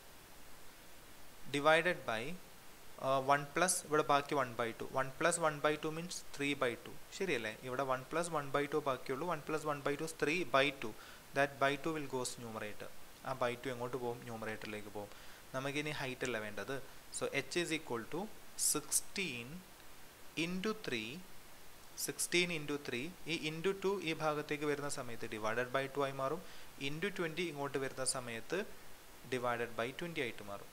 divided by one plus ഇവിടെ ബാക്കി one by two one plus one by two means three by two ശരിയല്ലേ ഇവിടെ one plus one by two ബാക്കിയുള്ളൂ one plus one by two three by two that by two will goes numerator ആ ബൈ ടു എങ്ങോട്ട് പോകും ന്യൂമറേറ്ററിലേക്ക് പോകും നമുക്കിനി ഹൈറ്റ് അല്ല വേണ്ടത് so H is equal to sixteen into three sixteen into three ഈ ഇൻറ്റു ടു ഈ ഭാഗത്തേക്ക് വരുന്ന സമയത്ത് ഡിവൈഡഡ് ബൈ ടു ആയി മാറും ഇൻറ്റു ട്വൻറ്റി ഇങ്ങോട്ട് വരുന്ന സമയത്ത് ഡിവൈഡഡ് ബൈ ട്വൻറ്റി ആയിട്ട് മാറും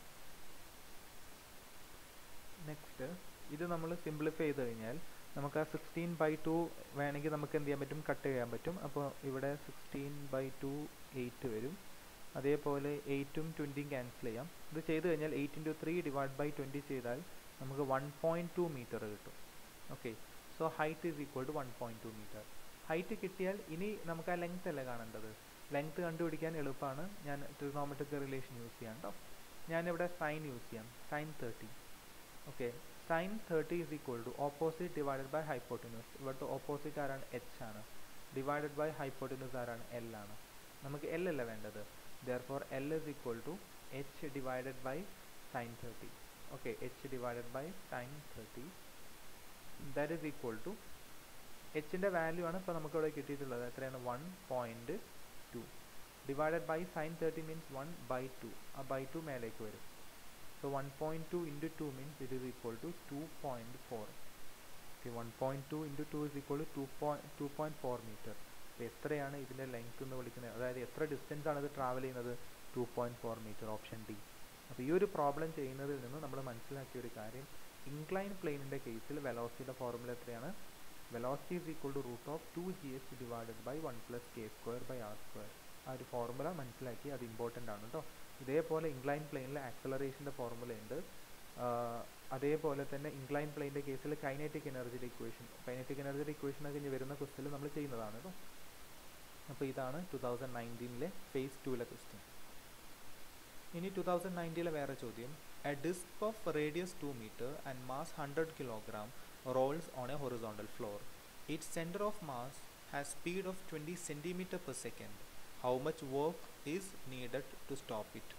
നെക്സ്റ്റ് ഇത് നമ്മൾ സിംപ്ലിഫൈ ചെയ്ത് കഴിഞ്ഞാൽ നമുക്ക് ആ സിക്സ്റ്റീൻ ബൈ ടു വേണമെങ്കിൽ നമുക്ക് എന്ത് ചെയ്യാൻ പറ്റും കട്ട് ചെയ്യാൻ പറ്റും അപ്പോൾ ഇവിടെ സിക്സ്റ്റീൻ ബൈ ടു എയ്റ്റ് വരും അതേപോലെ എയ്റ്റും ട്വൻറ്റിയും ക്യാൻസൽ ചെയ്യാം ഇത് ചെയ്ത് കഴിഞ്ഞാൽ eight into three divide by twenty ചെയ്താൽ നമുക്ക് വൺ പോയിൻറ്റ് ടു മീറ്റർ കിട്ടും okay so height is equal to one point two metre height കിട്ടിയാൽ ഇനി നമുക്ക് ആ ലെങ്ത് അല്ലേ കാണേണ്ടത് ലെങ്ത് കണ്ടുപിടിക്കാൻ എളുപ്പമാണ് ഞാൻ ട്രിഗണോമെട്രിക് റിലേഷൻ യൂസ് ചെയ്യാം കേട്ടോ ഞാനിവിടെ സൈൻ യൂസ് ചെയ്യാം sine thirty okay sine thirty is equal to opposite divided by hypotenuse ഇവിടുത്തെ ഓപ്പോസിറ്റ് ആരാണ് എച്ച് ആണ് ഡിവൈഡഡ് ബൈ ഹൈപ്പോട്ടിനസ് ആരാണ് എൽ ആണ് നമുക്ക് എൽ അല്ല വേണ്ടത് therefore L is equal to H divided by sine thirty okay H divided by sine thirty that is equal to എച്ചിൻ്റെ വാല്യൂ ആണ് ഇപ്പോൾ നമുക്ക് ഇവിടെ കിട്ടിയിട്ടുള്ളത് എത്രയാണ് one point two divided by sine thirty means one by two ആ ബൈ ടു മേലേക്ക് വരും So 1.2 into 2 means it is equal to 2.4. Okay, 1.2 into 2 is equal to 2.4 meter. അപ്പോൾ എത്രയാണ് ഇതിൻ്റെ ലെങ്ത് എന്ന് വിളിക്കുന്നത് അതായത് എത്ര ഡിസ്റ്റൻസ് ആണ് ഇത് ട്രാവൽ ചെയ്യുന്നത് two point four metre option D അപ്പോൾ ഈ ഒരു പ്രോബ്ലം ചെയ്യുന്നതിൽ നിന്ന് നമ്മൾ മനസ്സിലാക്കിയ ഒരു കാര്യം ഇൻക്ലൈൻ പ്ലെയിനിൻ്റെ കേസിൽ വെലോസിറ്റിയുടെ ഫോർമുല എത്രയാണ് velocity is equal to root of two G H divided by one plus K square by R square ആ ഒരു ഫോർമുല മനസ്സിലാക്കി അത് ഇമ്പോർട്ടൻ്റ് ആണ് കേട്ടോ ഇതേപോലെ ഇൻക്ലൈൻ പ്ലെയിനിൽ ആക്സലറേഷൻ്റെ ഫോർമുല ഉണ്ട് അതേപോലെ തന്നെ ഇൻക്ലൈൻ പ്ലെയിൻ്റെ കേസിൽ കൈനറ്റിക് എനർജിയുടെ ഇക്വേഷൻ കൈനറ്റിക് എനർജിയുടെ ഇക്വേഷൻ ഒക്കെ ഇനി വരുന്ന ക്വസ്റ്റിൽ നമ്മൾ ചെയ്യുന്നതാണ് കേട്ടോ അപ്പോൾ ഇതാണ് ടു തൗസൻഡ് നയൻറ്റീനിലെ ഫേസ് ടുവിലെ ക്വസ്റ്റ്യൻ ഇനി ടു തൗസൻഡ് നയൻറ്റീനിലെ വേറെ ചോദ്യം a disc of radius two metre and mass hundred kilogram rolls on a horizontal floor it centre of mass has speed of twenty centimetre per second how much work is needed to stop it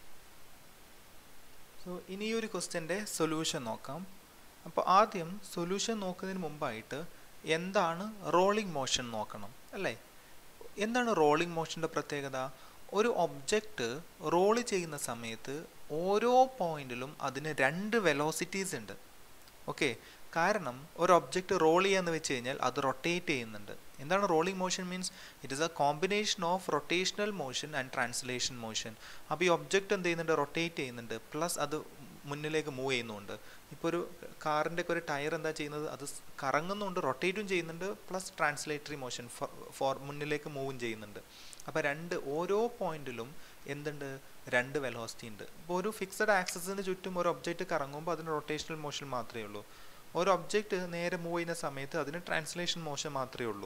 so ഇനി ഈ ഒരു ക്വസ്റ്റ്യൻ്റെ സൊല്യൂഷൻ നോക്കാം അപ്പോൾ ആദ്യം സൊല്യൂഷൻ നോക്കുന്നതിന് മുമ്പായിട്ട് എന്താണ് റോളിംഗ് മോഷൻ നോക്കണം അല്ലേ എന്താണ് റോളിംഗ് മോഷൻ്റെ പ്രത്യേകത ഒരു ഒബ്ജക്റ്റ് റോള് ചെയ്യുന്ന സമയത്ത് ഓരോ പോയിന്റിലും അതിന് രണ്ട് വെലോസിറ്റീസ് ഉണ്ട് ഓക്കെ കാരണം ഒരു ഒബ്ജക്റ്റ് റോൾ ചെയ്യാന്ന് വെച്ച് കഴിഞ്ഞാൽ അത് റൊട്ടേറ്റ് ചെയ്യുന്നുണ്ട് എന്താണ് rolling motion means it is a combination of rotational motion and translation motion അപ്പോൾ ഈ ഒബ്ജക്റ്റ് എന്ത് ചെയ്യുന്നുണ്ട് റൊട്ടേറ്റ് ചെയ്യുന്നുണ്ട് പ്ലസ് അത് മുന്നിലേക്ക് മൂവ് ചെയ്യുന്നുണ്ട് ഇപ്പോൾ ഒരു കാറിൻ്റെ ഒക്കെ ഒരു ടയർ എന്താ ചെയ്യുന്നത് അത് കറങ്ങുന്നുണ്ട് റൊട്ടേറ്റും ചെയ്യുന്നുണ്ട് പ്ലസ് ട്രാൻസ്ലേറ്ററി മോഷൻ ഫോർ മുന്നിലേക്ക് മൂവും ചെയ്യുന്നുണ്ട് അപ്പോൾ രണ്ട് ഓരോ പോയിന്റിലും എന്തുണ്ട് രണ്ട് വെലോസിറ്റി ഉണ്ട് ഇപ്പോൾ ഒരു ഫിക്സഡ് ആക്സസിന് ചുറ്റും ഒരു ഒബ്ജക്റ്റ് കറങ്ങുമ്പോൾ അതിന് റൊട്ടേഷണൽ മോഷൻ മാത്രമേ ഉള്ളൂ ഒരു ഒബ്ജക്റ്റ് നേരെ മൂവ് ചെയ്യുന്ന സമയത്ത് അതിന് ട്രാൻസ്ലേഷൻ മോഷൻ മാത്രമേ ഉള്ളൂ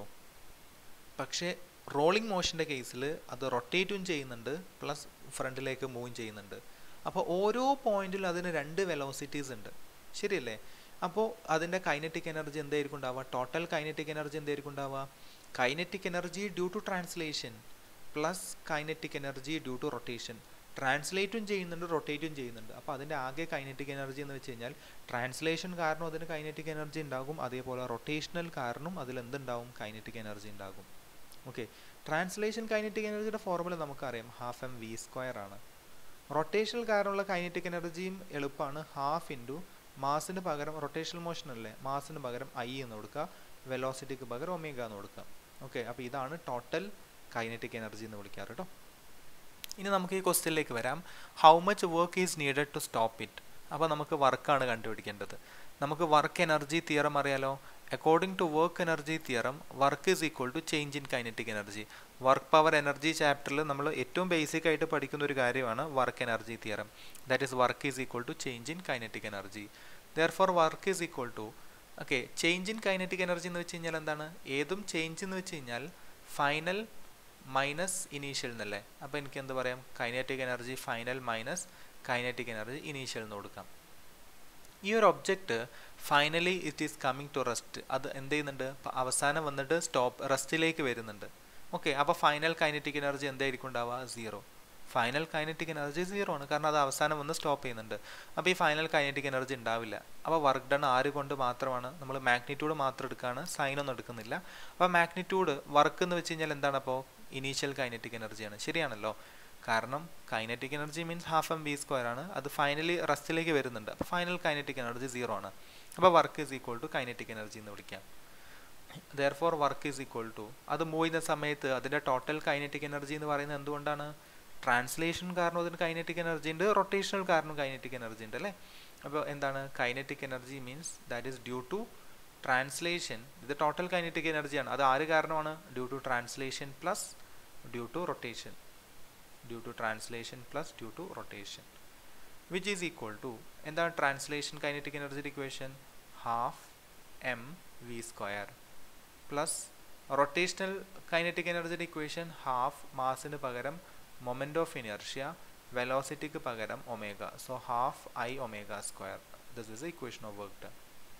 പക്ഷേ റോളിംഗ് മോഷൻ്റെ കേസിൽ അത് റൊട്ടേറ്റും ചെയ്യുന്നുണ്ട് പ്ലസ് ഫ്രണ്ടിലേക്ക് മൂവും ചെയ്യുന്നുണ്ട് അപ്പോൾ ഓരോ പോയിന്റിലും അതിന് രണ്ട് വെലോസിറ്റീസ് ഉണ്ട് ശരിയല്ലേ അപ്പോൾ അതിൻ്റെ കൈനറ്റിക് എനർജി എന്തായിരിക്കും ഉണ്ടാവുക ടോട്ടൽ കൈനറ്റിക് എനർജി എന്തായിരിക്കും ഉണ്ടാവുക kinetic energy due to translation plus kinetic energy due to rotation ട്രാൻസ്ലേറ്റും ചെയ്യുന്നുണ്ട് റൊട്ടേറ്റും ചെയ്യുന്നുണ്ട് അപ്പോൾ അതിൻ്റെ ആകെ കൈനറ്റിക് എനർജി എന്ന് വെച്ച് കഴിഞ്ഞാൽ ട്രാൻസ്ലേഷൻ കാരണം അതിന് കൈനറ്റിക് എനർജി ഉണ്ടാകും അതേപോലെ റൊട്ടേഷണൽ കാരണം അതിൽ എന്തുണ്ടാവും കൈനറ്റിക് എനർജി ഉണ്ടാകും ഓക്കെ ട്രാൻസ്ലേഷൻ കൈനറ്റിക് എനർജിയുടെ ഫോർമുല നമുക്കറിയാം ഹാഫ് എം വി സ്ക്വയർ ആണ് റൊട്ടേഷണൽ കാരണമുള്ള കൈനറ്റിക് എനർജിയും എളുപ്പമാണ് ഹാഫ് ഇൻറ്റു മാസിന് പകരം റൊട്ടേഷണൽ മോഷൻ അല്ലേ മാസിന് പകരം ഐ എന്ന് കൊടുക്കുക വെലോസിറ്റിക്ക് പകരം ഒമേഗ എന്ന് കൊടുക്കുക ഓക്കെ അപ്പോൾ ഇതാണ് ടോട്ടൽ കൈനറ്റിക് എനർജി എന്ന് വിളിക്കാറ് കേട്ടോ ഇനി നമുക്ക് ഈ ക്വസ്റ്റ്യനിലേക്ക് വരാം how much work is needed to stop it അപ്പോൾ നമുക്ക് വർക്കാണ് കണ്ടുപിടിക്കേണ്ടത് നമുക്ക് വർക്ക് എനർജി തിയറം അറിയാലോ according to work energy theorem work is equal to change in kinetic energy work power energy ചാപ്റ്ററിൽ നമ്മൾ ഏറ്റവും ബേസിക് ആയിട്ട് പഠിക്കുന്ന ഒരു കാര്യമാണ് work energy theorem that is work is equal to change in kinetic energy therefore work is equal to okay change in kinetic energy എന്ന് വെച്ച് കഴിഞ്ഞാൽ എന്താണ് ഏതും ചേഞ്ച് എന്ന് വെച്ച് കഴിഞ്ഞാൽ ഫൈനൽ മൈനസ് ഇനീഷ്യൽ എന്നല്ലേ അപ്പോൾ എനിക്ക് എന്ത് പറയാം kinetic energy final minus kinetic energy initial എന്ന് കൊടുക്കാം ഈ ഒരു object finally it is coming to rest അത് എന്ത് ചെയ്യുന്നുണ്ട് അവസാനം വന്നിട്ട് സ്റ്റോപ്പ് റെസ്റ്റിലേക്ക് വരുന്നുണ്ട് ഓക്കെ അപ്പോൾ ഫൈനൽ കൈനറ്റിക് എനർജി എന്തായിരിക്കും ഉണ്ടാവുക zero final kinetic energy zero ആണ് കാരണം അത് അവസാനം വന്ന് സ്റ്റോപ്പ് ചെയ്യുന്നുണ്ട് അപ്പോൾ ഈ ഫൈനൽ കൈനറ്റിക് എനർജി ഉണ്ടാവില്ല അപ്പോൾ വർക്ക് ഡൺ ആര് കൊണ്ട് മാത്രമാണ് നമ്മൾ മാഗ്നിറ്റ്യൂഡ് മാത്രം എടുക്കുകയാണ് സൈൻ ഒന്നും എടുക്കുന്നില്ല അപ്പോൾ മാഗ്നിറ്റ്യൂഡ് വർക്ക് എന്ന് വെച്ച് കഴിഞ്ഞാൽ എന്താണ് അപ്പോൾ ഇനീഷ്യൽ കൈനറ്റിക് എനർജിയാണ് ശരിയാണല്ലോ കാരണം kinetic energy means half M B square ആണ് അത് ഫൈനലി റെസ്റ്റിലേക്ക് വരുന്നുണ്ട് അപ്പോൾ ഫൈനൽ കൈനറ്റിക് എനർജി സീറോ ആണ് അപ്പോൾ work is equal to kinetic energy എന്ന് വിളിക്കാം therefore work is equal to അത് മൂവ് ചെയ്യുന്ന സമയത്ത് അതിൻ്റെ ടോട്ടൽ കൈനറ്റിക് എനർജി എന്ന് പറയുന്നത് എന്തുകൊണ്ടാണ് ട്രാൻസ്ലേഷൻ കാരണം അതിന് കൈനറ്റിക് എനർജി ഉണ്ട് റൊട്ടേഷണൽ കാരണം കൈനറ്റിക് എനർജി ഉണ്ട് അല്ലേ അപ്പോൾ എന്താണ് kinetic energy means that is due to translation ഇത് ടോട്ടൽ കൈനറ്റിക് എനർജിയാണ് അത് ആര് കാരണമാണ് due to translation plus due to rotation due to translation plus due to rotation which is equal to എന്താണ് translation kinetic energy equation half M V square plus rotational kinetic energy equation half മാസിന് പകരം മൊമെൻ്റ് ഓഫ് ഇനർഷ്യ വെലോസിറ്റിക്ക് പകരം omega so half I omega square this is equation of work done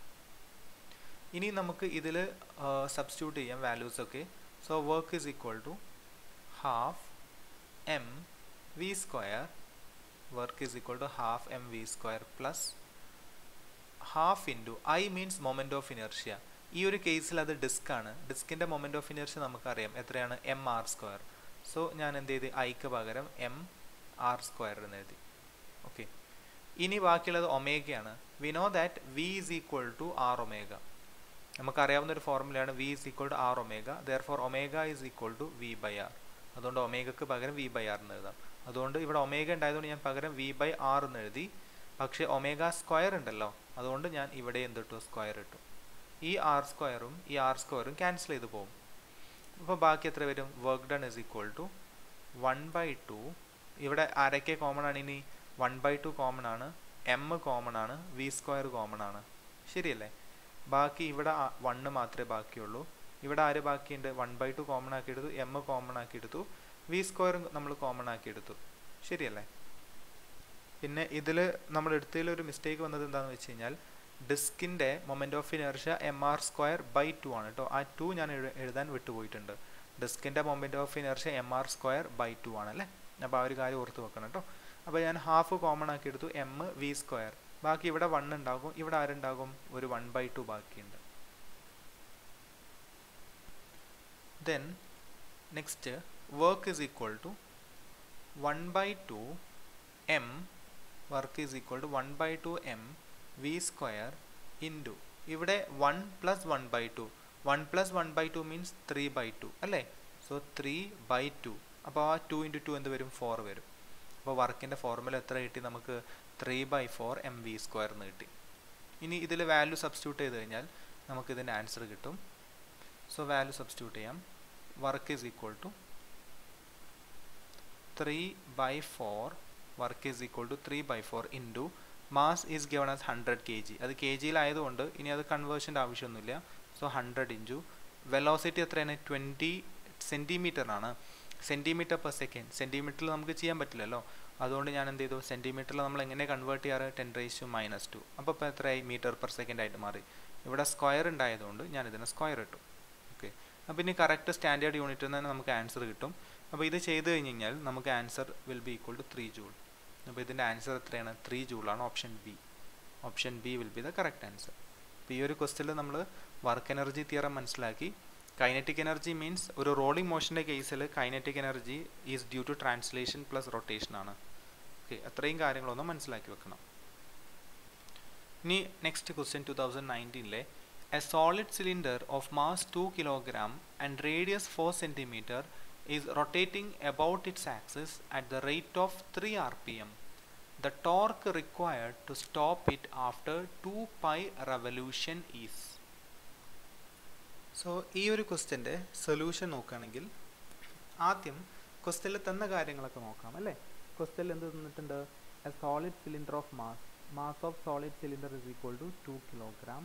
ഇനി നമുക്ക് ഇതിൽ സബ്സ്റ്റിറ്റ്യൂട്ട് ചെയ്യാം വാല്യൂസ് ഒക്കെ so work is equal to half M V square work is equal to half M V square plus half into I means moment of inertia ഈ ഒരു കേസിൽ അത് ഡിസ്ക് ആണ് ഡിസ്കിൻ്റെ മൊമെൻ്റ് ഓഫ് ഇനർഷ്യ നമുക്കറിയാം എത്രയാണ് എം ആർ സ്ക്വയർ സോ ഞാൻ എന്ത് ചെയ്ത് ഐക്ക് പകരം എം ആർ സ്ക്വയർ എന്ന് എഴുതി ഓക്കെ ഇനി ബാക്കിയുള്ളത് ഒമേഗയാണ് V know that V is equal to R omega നമുക്കറിയാവുന്ന ഒരു ഫോർമുലയാണ് V is equal to R omega therefore omega is equal to V by R അതുകൊണ്ട് ഒമേഗക്ക് പകരം വി ബൈ ആർ എന്ന് എഴുതാം അതുകൊണ്ട് ഇവിടെ ഒമേഗ ഉണ്ടായതുകൊണ്ട് ഞാൻ പകരം വി ബൈ ആർ എന്ന് എഴുതി പക്ഷേ ഒമേഗ സ്ക്വയർ ഉണ്ടല്ലോ അതുകൊണ്ട് ഞാൻ ഇവിടെ എന്തിട്ടു സ്ക്വയർ ഇട്ടു ഈ ആർ സ്ക്വയറും ഈ ആർ സ്ക്വയറും ക്യാൻസൽ ചെയ്ത് പോകും അപ്പോൾ ബാക്കി എത്ര വരും work done is equal to one by two ഇവിടെ ആരൊക്കെ കോമൺ ആണ് ഇനി വൺ ബൈ ടു കോമൺ ആണ് എം കോമൺ ആണ് വി സ്ക്വയർ കോമൺ ആണ് ശരിയല്ലേ ബാക്കി ഇവിടെ വണ്ണ് മാത്രമേ ബാക്കിയുള്ളൂ ഇവിടെ ആര് ബാക്കിയുണ്ട് വൺ ബൈ ടു കോമൺ ആക്കി എടുത്തു എം കോമൺ ആക്കി എടുത്തു വി സ്ക്വയർ നമ്മൾ കോമൺ ആക്കി എടുത്തു ശരിയല്ലേ പിന്നെ ഇതിൽ നമ്മൾ എടുത്തതിൽ ഒരു മിസ്റ്റേക്ക് വന്നത് എന്താണെന്ന് വെച്ച് കഴിഞ്ഞാൽ ഡിസ്കിൻ്റെ moment of inertia M R square by two ആണ് കേട്ടോ ആ ടു ഞാൻ എഴുതാൻ വിട്ടുപോയിട്ടുണ്ട് ഡിസ്കിൻ്റെ moment of inertia M R square by two ആണല്ലേ അപ്പോൾ ആ ഒരു കാര്യം ഓർത്ത് വെക്കണം കേട്ടോ അപ്പോൾ ഞാൻ ഹാഫ് കോമൺ ആക്കി എടുത്തു എം വി സ്ക്വയർ ബാക്കി ഇവിടെ വൺ ഉണ്ടാകും ഇവിടെ ആരുണ്ടാകും ഒരു വൺ ബൈ ടു ബാക്കിയുണ്ട് then next work is equal to one by two M work is equal to one by two M V square into ഇവിടെ one plus one by two one plus one by two means three by two അല്ലേ സോ ത്രീ ബൈ ടു അപ്പോൾ ആ ടു ഇൻറ്റു ടു എന്ത് വരും ഫോർ വരും അപ്പോൾ വർക്കിൻ്റെ ഫോർമുല എത്ര കിട്ടി നമുക്ക് three by four M V square എന്ന് കിട്ടി ഇനി ഇതിൽ വാല്യൂ സബ്സ്റ്റിറ്റ്യൂട്ട് ചെയ്ത് കഴിഞ്ഞാൽ നമുക്ക് ഇതിൻ്റെ ആൻസർ കിട്ടും സോ വാല്യൂ സബ്സ്റ്റിറ്റ്യൂട്ട് ചെയ്യാം work is equal to three by four work is equal to three by four into mass is given as hundred K G അത് കെ ജിയിലായതുകൊണ്ട് ഇനി അത് കൺവേർഷൻ്റെ ആവശ്യമൊന്നുമില്ല സോ ഹൺഡ്രഡ് ഇൻറ്റു വെലോസിറ്റി എത്രയാണ് ട്വൻറ്റി സെൻറ്റിമീറ്ററാണ് സെൻറ്റിമീറ്റർ പെർ സെക്കൻഡ് സെൻറ്റിമീറ്ററിൽ നമുക്ക് ചെയ്യാൻ പറ്റില്ലല്ലോ അതുകൊണ്ട് ഞാൻ എന്ത് ചെയ്തു സെൻറ്റിമീറ്ററിൽ നമ്മൾ എങ്ങനെ കൺവേർട്ട് ചെയ്യാറ് ten raise to minus two അപ്പോൾ ഇപ്പോൾ എത്രയായി മീറ്റർ പെർ സെക്കൻഡ് ആയിട്ട് മാറി ഇവിടെ സ്ക്വയർ ഉണ്ടായതുകൊണ്ട് ഞാൻ ഇതിന് സ്ക്വയർ ഇട്ടു ഓക്കെ അപ്പോൾ ഇനി കറക്റ്റ് സ്റ്റാൻഡേർഡ് യൂണിറ്റിൽ നിന്ന് തന്നെ നമുക്ക് ആൻസർ കിട്ടും അപ്പോൾ ഇത് ചെയ്ത് കഴിഞ്ഞ് കഴിഞ്ഞാൽ നമുക്ക് answer will be equal to three joule അപ്പോൾ ഇതിൻ്റെ ആൻസർ എത്രയാണ് ത്രീ ജൂളാണ് option B option B will be the correct answer അപ്പോൾ ഈ ഒരു ക്വസ്റ്റിൽ നമ്മൾ വർക്ക് എനർജി തിയറം മനസ്സിലാക്കി കൈനറ്റിക് എനർജി മീൻസ് ഒരു റോളിംഗ് മോഷൻ്റെ കേസിൽ kinetic energy is due to translation plus rotation ആണ് ഓക്കെ അത്രയും കാര്യങ്ങളൊന്ന് മനസ്സിലാക്കി വെക്കണം ഇനി നെക്സ്റ്റ് ക്വസ്റ്റ്യൻ ടു തൗസൻഡ് നയൻറ്റീനിലെ a solid cylinder of mass two kilogram and radius four centimetre is rotating about its axis at the rate of three R P M the torque required to stop it after two pi revolution is so ഈ ഒരു ക്വസ്റ്റ്യൻ്റെ സൊല്യൂഷൻ നോക്കുകയാണെങ്കിൽ ആദ്യം ക്വസ്റ്റ്യനിൽ തന്ന കാര്യങ്ങളൊക്കെ നോക്കാം അല്ലേ ക്വസ്റ്റ്യനിൽ എന്ത് തന്നിട്ടുണ്ട് a solid cylinder of mass mass of solid cylinder is equal to two kilogram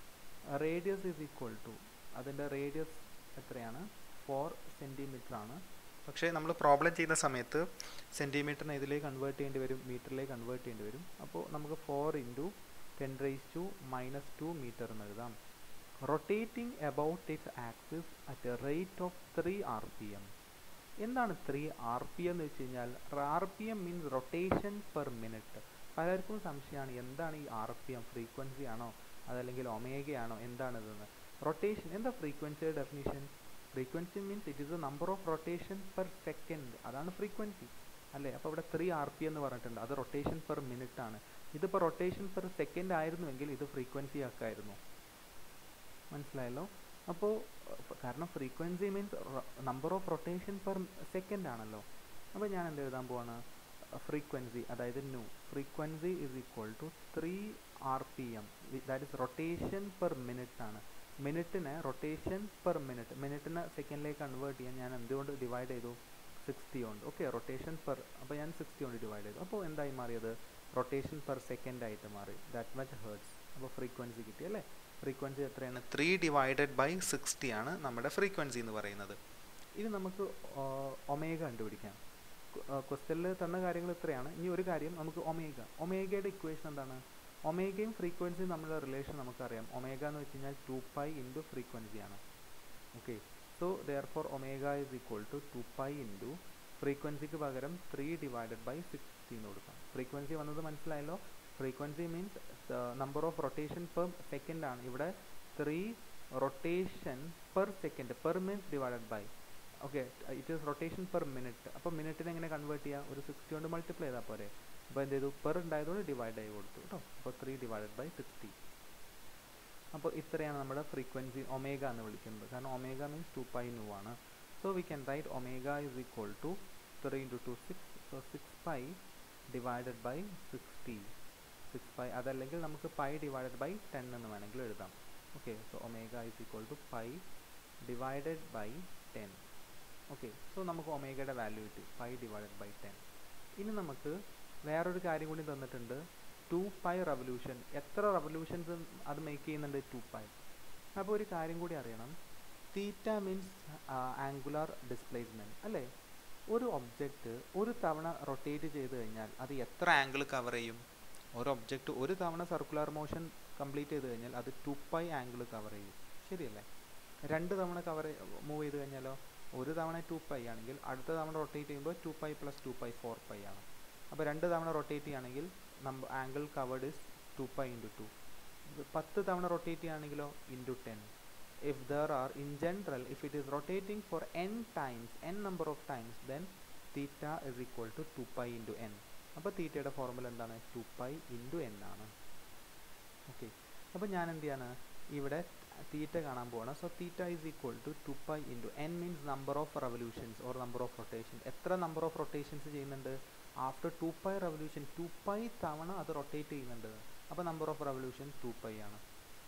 radius is equal to അതിൻ്റെ റേഡിയസ് എത്രയാണ് ഫോർ സെൻറ്റിമീറ്റർ ആണ് പക്ഷേ നമ്മൾ പ്രോബ്ലം ചെയ്യുന്ന സമയത്ത് സെൻറ്റിമീറ്ററിനെ ഇതിലേക്ക് കൺവേർട്ട് ചെയ്യേണ്ടി വരും മീറ്ററിലേക്ക് കൺവേർട്ട് ചെയ്യേണ്ടി വരും അപ്പോൾ നമുക്ക് four into ten raise to minus two metre എന്ന് എഴുതാം rotating about its axis at a rate of three R P M എന്താണ് ത്രീ ആർ പി എം എന്ന് വെച്ച് കഴിഞ്ഞാൽ R P M means rotation per minute പലർക്കും സംശയമാണ് എന്താണ് ഈ ആർ പി എം ഫ്രീക്വൻസി ആണോ അതല്ലെങ്കിൽ ഒമേഗയാണോ എന്താണിതെന്ന് റൊട്ടേഷൻ എന്താ ഫ്രീക്വൻസിയുടെ definition frequency means it is a number of rotation per second അതാണ് ഫ്രീക്വൻസി അല്ലേ അപ്പോൾ ഇവിടെ ത്രീ ആർ പി എന്ന് പറഞ്ഞിട്ടുണ്ട് അത് റൊട്ടേഷൻ പെർ മിനിറ്റ് ആണ് ഇതിപ്പോൾ റൊട്ടേഷൻ പെർ സെക്കൻഡ് ആയിരുന്നുവെങ്കിൽ ഇത് ഫ്രീക്വൻസി ആക്കായിരുന്നു മനസ്സിലായല്ലോ അപ്പോൾ കാരണം frequency means number of rotation per second ആണല്ലോ അപ്പോൾ ഞാൻ എന്ത് എഴുതാൻ പോവാണ് ഫ്രീക്വൻസി അതായത് nu frequency is equal to three R P M that is rotation per minute ആണ് മിനിറ്റിനെ റൊട്ടേഷൻ പെർ മിനിറ്റ് മിനിറ്റിനെ സെക്കൻഡിലേക്ക് കൺവേർട്ട് ചെയ്യാൻ ഞാൻ എന്തുകൊണ്ട് ഡിവൈഡ് ചെയ്തു സിക്സ്റ്റി കൊണ്ട് ഓക്കെ റൊട്ടേഷൻ പെർ അപ്പോൾ ഞാൻ സിക്സ്റ്റി കൊണ്ട് ഡിവൈഡ് ചെയ്തു അപ്പോൾ എന്തായി മാറിയത് റൊട്ടേഷൻ പെർ സെക്കൻഡ് ആയിട്ട് മാറി ദാറ്റ് മച്ച് ഹേർട്സ് അപ്പോൾ ഫ്രീക്വൻസി കിട്ടി അല്ലേ ഫ്രീക്വൻസി എത്രയാണ് ത്രീ ഡിവൈഡഡ് ബൈ സിക്സ്റ്റി ആണ് നമ്മുടെ ഫ്രീക്വൻസി എന്ന് പറയുന്നത് ഇനി നമുക്ക് ഒമേഗ കണ്ടുപിടിക്കാം ക്വസ്റ്റനിൽ തന്ന കാര്യങ്ങൾ ഇത്രയാണ് ഇനി ഒരു കാര്യം നമുക്ക് ഒമേഗ ഒമേഗയുടെ ഇക്വേഷൻ എന്താണ് ഒമേഗയും ഫ്രീക്വൻസിയും തമ്മിലുള്ള റിലേഷൻ നമുക്കറിയാം ഒമേഗ എന്ന് വെച്ച് കഴിഞ്ഞാൽ ടു പൈ ഇൻറ്റു ഫ്രീക്വൻസിയാണ് okay so therefore omega is equal to two pi into ഫ്രീക്വൻസിക്ക് പകരം ത്രീ ഡിവൈഡഡ് ബൈ സിക്സ്റ്റി എന്ന് കൊടുക്കാം ഫ്രീക്വൻസി വന്നത് മനസ്സിലായല്ലോ frequency means number of rotation per second ആണ് ഇവിടെ three rotation per second per means divided by okay it is rotation per minute അപ്പോൾ മിനിറ്റിനെ എങ്ങനെ കൺവേർട്ട് ചെയ്യുക ഒരു സിക്സ്റ്റി കൊണ്ട് മൾട്ടിപ്ലൈ ചെയ്താൽ പോരെ അപ്പോൾ എന്ത് ചെയ്തു പെർ ഉണ്ടായതുകൊണ്ട് ഡിവൈഡ് ആയി കൊടുത്തു കേട്ടോ അപ്പോൾ ത്രീ ഡിവൈഡഡ് ബൈ സിക്സ്റ്റി അപ്പോൾ ഇത്രയാണ് നമ്മുടെ ഫ്രീക്വൻസി ഒമേഗ എന്ന് വിളിക്കുന്നത് കാരണം omega means two pi nu ആണ് so we can write omega is equal to three into two six so six pi divided by sixty six pi അതല്ലെങ്കിൽ നമുക്ക് പൈ ഡിവൈഡഡ് ബൈ ടെൻ എന്ന് വേണമെങ്കിൽ എഴുതാം okay so omega is equal to pi divided by ten okay so നമുക്ക് ഒമേഗയുടെ വാല്യൂ കിട്ടി പൈ ഡിവൈഡഡ് ബൈ ടെൻ ഇനി നമുക്ക് വേറൊരു കാര്യം കൂടി തന്നിട്ടുണ്ട് ടു പൈ റവല്യൂഷൻ എത്ര റവല്യൂഷൻസ് അത് മേക്ക് ചെയ്യുന്നുണ്ട് ടു പൈ അപ്പോൾ ഒരു കാര്യം കൂടി അറിയണം തീറ്റ മീൻസ് ആംഗുലാർ ഡിസ്പ്ലേസ്മെൻറ്റ് അല്ലേ ഒരു ഒബ്ജക്റ്റ് ഒരു തവണ റൊട്ടേറ്റ് ചെയ്ത് കഴിഞ്ഞാൽ അത് എത്ര ആംഗിൾ കവർ ചെയ്യും ഒരു ഒബ്ജക്റ്റ് ഒരു തവണ സർക്കുലർ മോഷൻ കംപ്ലീറ്റ് ചെയ്ത് കഴിഞ്ഞാൽ അത് ടു പൈ ആംഗിൾ കവർ ചെയ്യും ശരിയല്ലേ രണ്ട് തവണ കവർ മൂവ് ചെയ്ത് കഴിഞ്ഞാലോ ഒരു തവണ ടു പൈ ആണെങ്കിൽ അടുത്ത തവണ റൊട്ടേറ്റ് ചെയ്യുമ്പോൾ two pi plus two pi four pi ആണ് അപ്പോൾ രണ്ട് തവണ റൊട്ടേറ്റ് ചെയ്യുകയാണെങ്കിൽ number angle covered is two pi into two പത്ത് തവണ റൊട്ടേറ്റ് ചെയ്യുകയാണെങ്കിലോ into ten if there are in general if it is rotating for n times n number of times then theta is equal to 2 pi into n അപ്പോൾ തീറ്റയുടെ ഫോർമുല എന്താണ് ടു പൈ ഇൻറ്റു എൻ ആണ് ഓക്കെ അപ്പോൾ ഞാൻ എന്ത് ചെയ്യാണ് ഇവിടെ തീറ്റ കാണാൻ പോവാണ് so theta is equal to two pi into N means number of revolutions or number of rotations എത്ര നമ്പർ ഓഫ് റൊട്ടേഷൻസ് ചെയ്യുന്നുണ്ട് after two pi revolution two pi തവണ അത് റൊട്ടേറ്റ് ചെയ്യുന്നുണ്ട് അപ്പോൾ number of revolution two pi ആണ്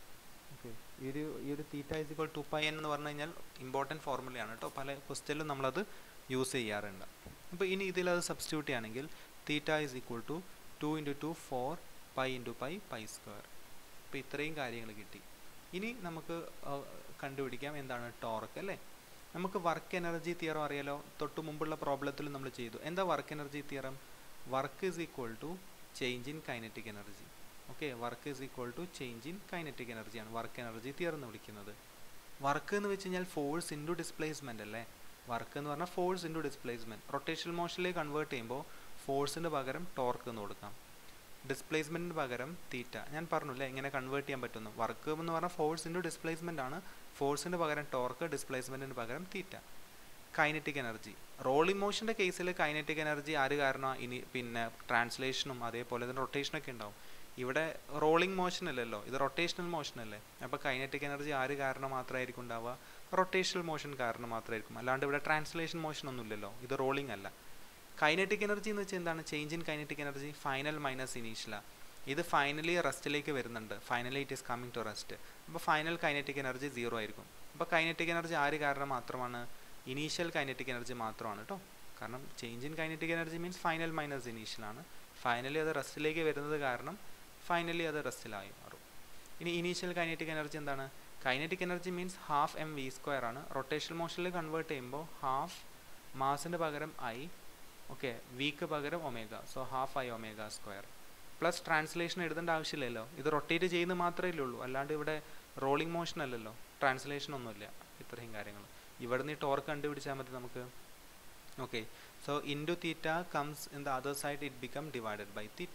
ഓക്കെ ഈ ഒരു ഈ ഒരു theta is equal to two pi പറഞ്ഞു കഴിഞ്ഞാൽ ഇമ്പോർട്ടൻറ്റ് ഫോർമുലയാണ് കേട്ടോ പല ക്വസ്റ്റ്യനിലും നമ്മളത് യൂസ് ചെയ്യാറുണ്ട് അപ്പോൾ ഇനി ഇതിലത് സബ്സ്റ്റിറ്റ്യൂട്ട് ചെയ്യുകയാണെങ്കിൽ theta is equal to two into two four pi into pi pi square അപ്പോൾ ഇത്രയും കാര്യങ്ങൾ കിട്ടി ഇനി നമുക്ക് കണ്ടുപിടിക്കാം എന്താണ് ടോർക്ക് അല്ലേ നമുക്ക് വർക്ക് എനർജി തിയറം അറിയാലോ തൊട്ട് മുമ്പുള്ള പ്രോബ്ലത്തിൽ നമ്മൾ ചെയ്തു എന്താ work energy theorem work is equal to change in kinetic energy okay work is equal to change in kinetic എനർജിയാണ് വർക്ക് എനർജി തിയർ എന്ന് വിളിക്കുന്നത് വർക്ക് എന്ന് വെച്ച് കഴിഞ്ഞാൽ ഫോഴ്സ് ഇൻറ്റു ഡിസ്പ്ലേസ്മെൻ്റ് അല്ലേ വർക്ക് എന്ന് പറഞ്ഞാൽ ഫോഴ്സ് ഇൻറ്റു ഡിസ്പ്ലേസ്മെൻറ്റ് റൊട്ടേഷണൽ മോഷനിലേക്ക് കൺവേർട്ട് ചെയ്യുമ്പോൾ ഫോഴ്സിന് പകരം ടോർക്ക് എന്ന് കൊടുക്കാം ഡിസ്പ്ലേസ്മെൻറ്റിന് പകരം തീറ്റ ഞാൻ പറഞ്ഞില്ലേ എങ്ങനെ കൺവേർട്ട് ചെയ്യാൻ പറ്റുന്നു വർക്ക് എന്ന് പറഞ്ഞാൽ ഫോഴ്സ് ഇൻറ്റു ഡിസ്പ്ലേസ്മെൻ്റ് ആണ് ഫോഴ്സിന് പകരം ടോർക്ക് ഡിസ്പ്ലേസ്മെൻറ്റിന് പകരം തീറ്റ കൈനറ്റിക് എനർജി റോളിംഗ് മോഷൻ്റെ കേസിൽ കൈനറ്റിക് എനർജി ആര് കാരണം ഇനി പിന്നെ ട്രാൻസ്ലേഷനും അതേപോലെ തന്നെ റൊട്ടേഷനൊക്കെ ഉണ്ടാവും ഇവിടെ റോളിംഗ് മോഷൻ അല്ലല്ലോ ഇത് റൊട്ടേഷണൽ മോഷൻ അല്ലേ അപ്പോൾ കൈനറ്റിക് എനർജി ആര് കാരണം മാത്രമായിരിക്കും ഉണ്ടാവുക റൊട്ടേഷണൽ മോഷൻ കാരണം മാത്രമായിരിക്കും അല്ലാണ്ട് ഇവിടെ ട്രാൻസ്ലേഷൻ മോഷൻ ഒന്നുമില്ലല്ലോ ഇത് റോളിംഗ് അല്ല കൈനറ്റിക് എനർജി എന്ന് വെച്ചാൽ എന്താണ് change in kinetic energy final minus initial ഇത് ഫൈനലി റെസ്റ്റിലേക്ക് വരുന്നുണ്ട് finally it is coming to rest അപ്പോൾ ഫൈനൽ കൈനറ്റിക് എനർജി സീറോ ആയിരിക്കും അപ്പോൾ കൈനറ്റിക് എനർജി ആര് കാരണം മാത്രമാണ് ഇനീഷ്യൽ കൈനറ്റിക് എനർജി മാത്രമാണ് കേട്ടോ കാരണം change in kinetic energy means final minus ഇനീഷ്യലാണ് ഫൈനലി അത് റെസ്റ്റിലേക്ക് വരുന്നത് കാരണം ഫൈനലി അത് റെസ്റ്റിലായി മാറും ഇനി ഇനീഷ്യൽ കൈനറ്റിക് എനർജി എന്താണ് kinetic energy means half M V square ആണ് റൊട്ടേഷണൽ മോഷനിൽ കൺവേർട്ട് ചെയ്യുമ്പോൾ ഹാഫ് മാസിൻ്റെ പകരം ഐ ഓക്കെ വിക്ക് പകരം omega so half I omega square plus translation എഴുതേണ്ട ആവശ്യമില്ലല്ലോ ഇത് റൊട്ടേറ്റ് ചെയ്യുന്നത് മാത്രമേ ഉള്ളൂ അല്ലാണ്ട് ഇവിടെ റോളിംഗ് മോഷൻ അല്ലല്ലോ ട്രാൻസ്ലേഷൻ ഒന്നുമില്ല ഇത്രയും കാര്യങ്ങൾ ഇവിടെ നിന്ന് ടോർക്ക് കണ്ടുപിടിച്ചാൽ മതി നമുക്ക് okay so into theta comes in the other side it become divided by theta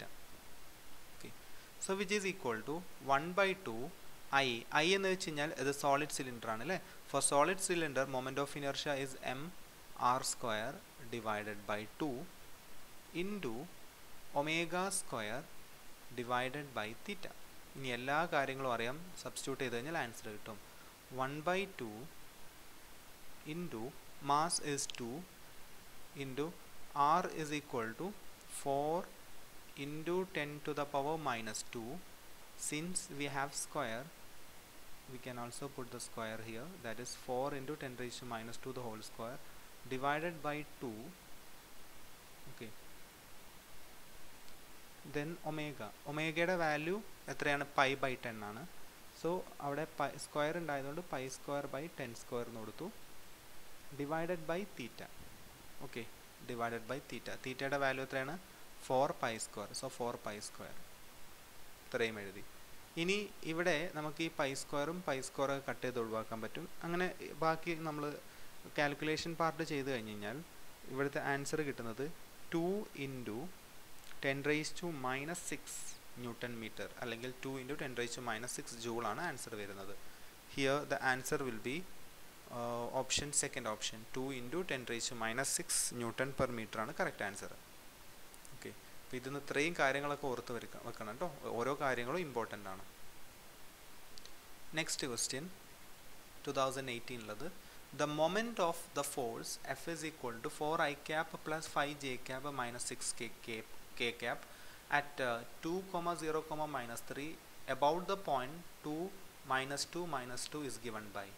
okay so which is equal to one by two I I എന്ന് വെച്ച് കഴിഞ്ഞാൽ ഇത് സോളിഡ് സിലിണ്ടർ ആണ് അല്ലേ for solid cylinder moment of inertia is M R square divided by two into omega square divided by theta ഇനി എല്ലാ കാര്യങ്ങളും അറിയാം സബ്സ്റ്റിറ്റ്യൂട്ട് ചെയ്ത് കഴിഞ്ഞാൽ ആൻസർ കിട്ടും one by two into mass is two into R is equal to four into ten to the power minus two since we have square we can also put the square here that is 4 into 10 raised to minus 2 the whole square divided by 2 okay then omega ഒമേഗയുടെ വാല്യൂ എത്രയാണ് പൈ ബൈ ടെൻ ആണ് സോ അവിടെ പൈ സ്ക്വയർ ഉണ്ടായതുകൊണ്ട് pi square by ten square എന്ന് കൊടുത്തു divided by theta okay divided by theta തീറ്റയുടെ വാല്യൂ എത്രയാണ് four pi square so four pi square ഇത്രയും എഴുതി ഇനി ഇവിടെ നമുക്ക് ഈ പൈ സ്ക്വയറും പൈ സ്ക്വയറും കട്ട് ചെയ്ത് ഒഴിവാക്കാൻ പറ്റും അങ്ങനെ ബാക്കി നമ്മൾ കാൽക്കുലേഷൻ പാർട്ട് ചെയ്ത് കഴിഞ്ഞ് കഴിഞ്ഞാൽ ഇവിടുത്തെ ആൻസർ കിട്ടുന്നത് two into ten raise to minus six newton metre അല്ലെങ്കിൽ two into ten raise to minus six ജൂളാണ് ആൻസർ വരുന്നത് here the answer will be option second option two into ten raise to minus six newton per metre ആണ് കറക്റ്റ് ആൻസർ ഓക്കെ അപ്പോൾ ഇതിന്ന് ഇത്രയും കാര്യങ്ങളൊക്കെ ഓർത്ത് വെക്ക വെക്കണം കേട്ടോ ഓരോ കാര്യങ്ങളും ഇമ്പോർട്ടൻ്റ് ആണ് നെക്സ്റ്റ് ക്വസ്റ്റ്യൻ ടു തൗസൻഡ് എയ്റ്റീനിലത് the moment of the force F is equal to four I cap plus five J cap minus six K K K cap at two comma zero comma minus three about the point two minus two minus two is given by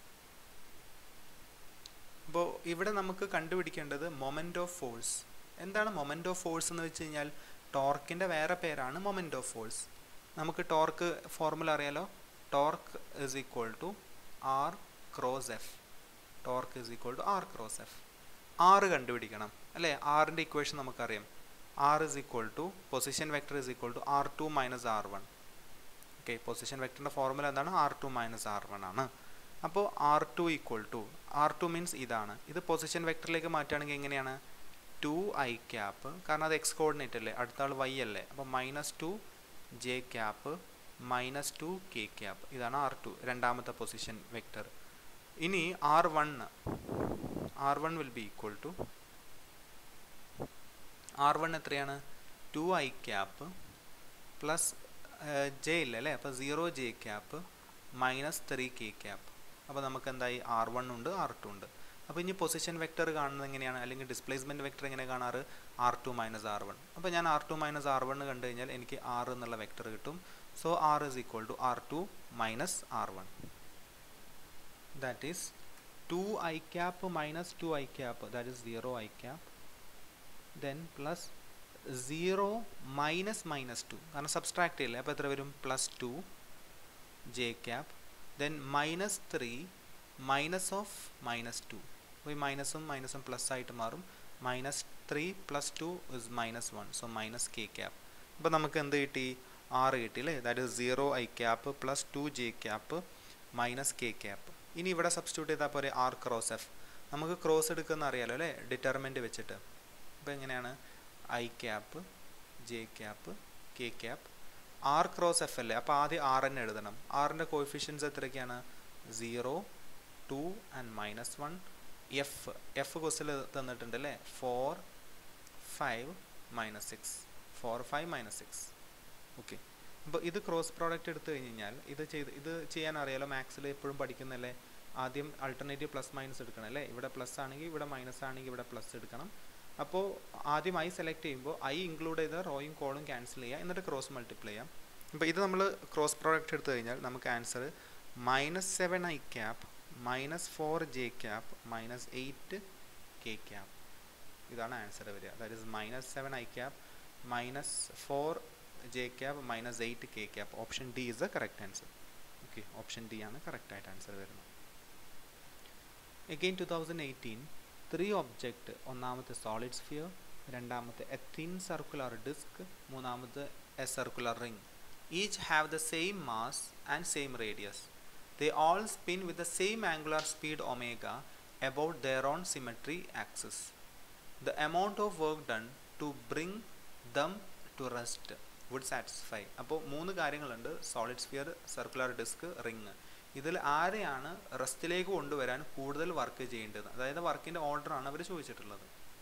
അപ്പോൾ ഇവിടെ നമുക്ക് കണ്ടുപിടിക്കേണ്ടത് മൊമെൻറ്റ് ഓഫ് ഫോഴ്സ് എന്താണ് മൊമെൻറ്റ് ഓഫ് ഫോഴ്സ് എന്ന് വെച്ച് കഴിഞ്ഞാൽ ടോർക്കിൻ്റെ വേറെ പേരാണ് മൊമെൻറ്റ് ഓഫ് ഫോഴ്സ് നമുക്ക് ടോർക്ക് ഫോർമുല അറിയാലോ torque is equal to R cross F torque is equal to R cross F R കണ്ടുപിടിക്കണം അല്ലേ ആറിൻ്റെ ഇക്വേഷൻ നമുക്കറിയാം R is equal to position vector is equal to R two minus R one okay position വെക്ടറിൻ്റെ ഫോർമുല എന്താണ് R two minus R one ആണ് അപ്പോൾ R two equal to R two means ഇതാണ് ഇത് പൊസിഷൻ വെക്ടറിലേക്ക് മാറ്റുകയാണെങ്കിൽ എങ്ങനെയാണ് ടു ഐ ക്യാപ്പ് കാരണം അത് എക്സ് കോർഡിനേറ്റ് അല്ലേ അടുത്ത ആൾ വൈ അല്ലേ അപ്പോൾ minus two J cap minus two K cap ഇതാണ് ആർ ടു രണ്ടാമത്തെ പൊസിഷൻ വെക്ടർ ഇനി R one R one will be equal to R one എത്രയാണ് two I cap plus J ഇല്ല അല്ലേ അപ്പോൾ zero J cap minus three K cap അപ്പോൾ നമുക്ക് എന്തായി ആർ വൺ ഉണ്ട് ആർ ടു ഉണ്ട് അപ്പോൾ ഇനി പൊസിഷൻ വെക്ടർ കാണുന്നത് എങ്ങനെയാണ് അല്ലെങ്കിൽ ഡിസ്പ്ലേസ്മെൻറ്റ് വെക്ടർ എങ്ങനെ കാണാറ് R two minus R one അപ്പോൾ ഞാൻ R two minus R one കണ്ടു കഴിഞ്ഞാൽ എനിക്ക് ആർ എന്നുള്ള വെക്ടർ കിട്ടും so R is equal to R two minus R one that is two I cap minus two I cap that is zero I cap then plus zero minus minus two കാരണം സബ്സ്ട്രാക്ട് ചെയ്യില്ലേ അപ്പോൾ എത്ര വരും plus two J cap then minus three minus of minus two അപ്പോൾ ഈ മൈനസും മൈനസും പ്ലസ് ആയിട്ട് മാറും minus three plus two is minus one so minus K cap അപ്പോൾ നമുക്ക് എന്ത് കിട്ടി ആറ് കിട്ടി അല്ലേ that is zero I cap plus two J cap minus K cap ഇനി ഇവിടെ സബ്സ്റ്റിറ്റ്യൂട്ട് ചെയ്താൽ പോലെ ആർ ക്രോസ് എഫ് നമുക്ക് ക്രോസ് എടുക്കുന്ന അറിയാലോ അല്ലേ ഡിറ്റർമെൻറ്റ് വെച്ചിട്ട് അപ്പോൾ എങ്ങനെയാണ് I cap J cap K cap R cross F അല്ലേ അപ്പോൾ ആദ്യം ആർ തന്നെ എഴുതണം ആറിൻ്റെ കോയിഫിഷ്യൻസ് എത്രയൊക്കെയാണ് zero two and minus one F F ക്വസ്റ്റിൽ തന്നിട്ടുണ്ട് അല്ലേ four five minus six four five minus six okay അപ്പോൾ ഇത് ക്രോസ് പ്രോഡക്റ്റ് എടുത്തു കഴിഞ്ഞ് കഴിഞ്ഞാൽ ഇത് ചെയ്ത് ഇത് ചെയ്യാൻ അറിയാലോ മാത്സിൽ എപ്പോഴും പഠിക്കുന്നല്ലേ ആദ്യം അൾട്ടർനേറ്റീവ് പ്ലസ് മൈനസ് എടുക്കണം അല്ലേ ഇവിടെ പ്ലസ് ആണെങ്കിൽ ഇവിടെ മൈനസ് ആണെങ്കിൽ ഇവിടെ പ്ലസ് എടുക്കണം അപ്പോൾ ആദ്യം ഐ സെലക്ട് ചെയ്യുമ്പോൾ ഐ ഇൻക്ലൂഡ് ചെയ്ത റോയും കോളും ക്യാൻസൽ ചെയ്യുക എന്നിട്ട് ക്രോസ് മൾട്ടിപ്ലൈ ചെയ്യാം അപ്പോൾ ഇത് നമ്മൾ ക്രോസ് പ്രോഡക്റ്റ് എടുത്തു കഴിഞ്ഞാൽ നമുക്ക് answer minus seven I cap minus four J cap minus eight K cap ഇതാണ് ആൻസർ വരിക that is minus seven I cap minus four J cap minus eight K cap option D is the correct answer okay option D ആണ് കറക്റ്റ് ആയിട്ട് ആൻസർ വരുന്നത് again two thousand eighteen three object ഒന്നാമത്തെ സോളിഡ് സ്ഫിയർ രണ്ടാമത്തെ എ തിൻ സർക്കുലർ ഡിസ്ക് മൂന്നാമത്തെ a circular ring each have the same mass and same radius they all spin with the same angular speed omega about their own symmetry axis. The amount of work done to bring them to rest would satisfy. അപ്പോൾ മൂന്ന് കാര്യങ്ങളുണ്ട് solid sphere circular disc ring ഇതിൽ ആരെയാണ് റെസ്റ്റിലേക്ക് കൊണ്ടുവരാൻ കൂടുതൽ വർക്ക് ചെയ്യേണ്ടത് അതായത് വർക്കിൻ്റെ ഓർഡറാണ് അവർ ചോദിച്ചിട്ടുള്ളത്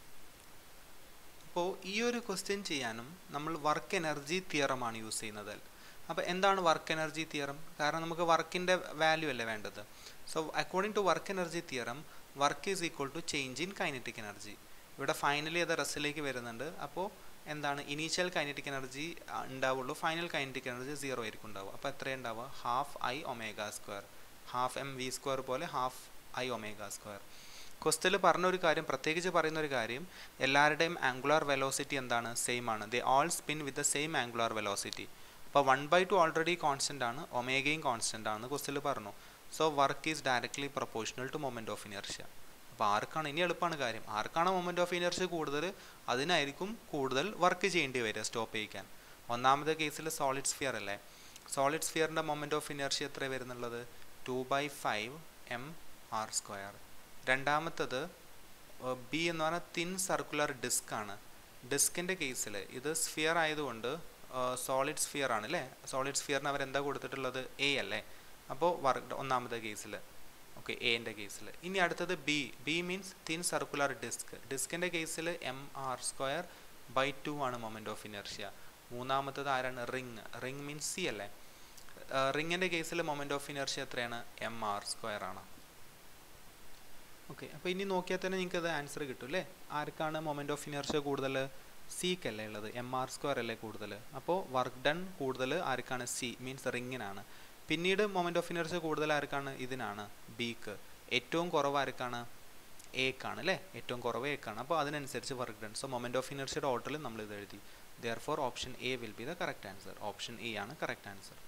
അപ്പോൾ ഈ ഒരു ക്വസ്റ്റ്യൻ ചെയ്യാനും നമ്മൾ വർക്ക് എനർജി തിയറമാണ് യൂസ് ചെയ്യുന്നത് അപ്പോൾ എന്താണ് വർക്ക് എനർജി തിയറം കാരണം നമുക്ക് വർക്കിൻ്റെ വാല്യൂ അല്ലേ വേണ്ടത് so according to work energy theorem work is equal to change in kinetic energy ഇവിടെ ഫൈനലി അത് റെസ്റ്റിലേക്ക് വരുന്നുണ്ട് അപ്പോൾ എന്താണ് ഇനീഷ്യൽ കൈനറ്റിക് എനർജി ഉണ്ടാവുള്ളൂ ഫൈനൽ കൈനറ്റിക് എനർജി സീറോ ആയിരിക്കും ഉണ്ടാവുക അപ്പോൾ എത്ര ഉണ്ടാവുക half I omega square half M V square പോലെ ഹാഫ് ഐ ഒമേഗ സ്ക്വയർ ക്വസ്റ്റിൽ പറഞ്ഞ ഒരു കാര്യം പ്രത്യേകിച്ച് പറയുന്ന ഒരു കാര്യം എല്ലാവരുടെയും ആംഗുലാർ വെലോസിറ്റി എന്താണ് സെയിം ആണ് they all spin with the same angular velocity അപ്പോൾ one by two already constant ആണ് ഒമേഗയും കോൺസ്റ്റൻ്റ് ആണ് ക്വസ്റ്റിൽ പറഞ്ഞു so work is directly proportional to moment of inertia അപ്പോൾ ആർക്കാണ് ഇനി എളുപ്പമാണ് കാര്യം ആർക്കാണ് മൊമെൻറ്റ് ഓഫ് ഇനർഷ്യ കൂടുതൽ അതിനായിരിക്കും കൂടുതൽ വർക്ക് ചെയ്യേണ്ടി വരിക സ്റ്റോപ്പ് ചെയ്യിക്കാൻ ഒന്നാമത്തെ കേസിൽ സോളിഡ് സ്ഫിയർ അല്ലേ സോളിഡ് സ്ഫിയറിൻ്റെ മൊമെൻറ്റ് ഓഫ് ഇനർഷ്യ എത്ര വരുന്നുള്ളത് two by five M R square രണ്ടാമത്തത് ബി എന്ന് പറഞ്ഞാൽ തിൻ സർക്കുലർ ഡിസ്ക് ആണ് ഡിസ്കിൻ്റെ കേസിൽ ഇത് സ്ഫിയർ ആയതുകൊണ്ട് സോളിഡ് സ്ഫിയർ ആണ് അല്ലേ സോളിഡ് സ്ഫിയറിന് അവരെന്താ കൊടുത്തിട്ടുള്ളത് എ അല്ലേ അപ്പോൾ വർക്ക് ഒന്നാമത്തെ കേസിൽ ഓക്കെ എൻ്റെ കേസിൽ ഇനി അടുത്തത് B B means thin circular disc ഡിസ്കിൻ്റെ കേസിൽ M R square by two ആണ് മൊമെൻറ്റ് ഓഫ് ഇനർഷ്യ മൂന്നാമത്തത് ആരാണ് റിങ് റിങ് മീൻസ് സി അല്ലേ റിങ്ങിൻ്റെ കേസിൽ മൊമെൻറ്റ് ഓഫ് ഇനർഷ്യ എത്രയാണ് എം ആർ സ്ക്വയർ ആണ് ഓക്കെ അപ്പോൾ ഇനി നോക്കിയാൽ തന്നെ നിങ്ങൾക്ക് അത് ആൻസർ കിട്ടും അല്ലേ ആർക്കാണ് മൊമെൻറ്റ് ഓഫ് ഇനർഷ്യ കൂടുതൽ സിക്ക് അല്ലേ ഉള്ളത് എം ആർ സ്ക്വയർ അല്ലേ കൂടുതൽ അപ്പോൾ വർക്ക് ഡൺ കൂടുതൽ ആർക്കാണ് സി മീൻസ് റിങ്ങിനാണ് പിന്നീട് മൊമെൻറ്റ് ഓഫ് ഇനർഷ്യ കൂടുതൽ ആർക്കാണ് ഇതിനാണ് ബിക്ക് ഏറ്റവും കുറവ് ആർക്കാണ് എക്കാണ് അല്ലേ ഏറ്റവും കുറവ് എക്കാണ് അപ്പോൾ അതിനനുസരിച്ച് work done so moment of ഇനർഷ്യയുടെ ഓർഡറിൽ നമ്മൾ ഇത് എഴുതി therefore option A will be the correct answer option A ആണ് correct answer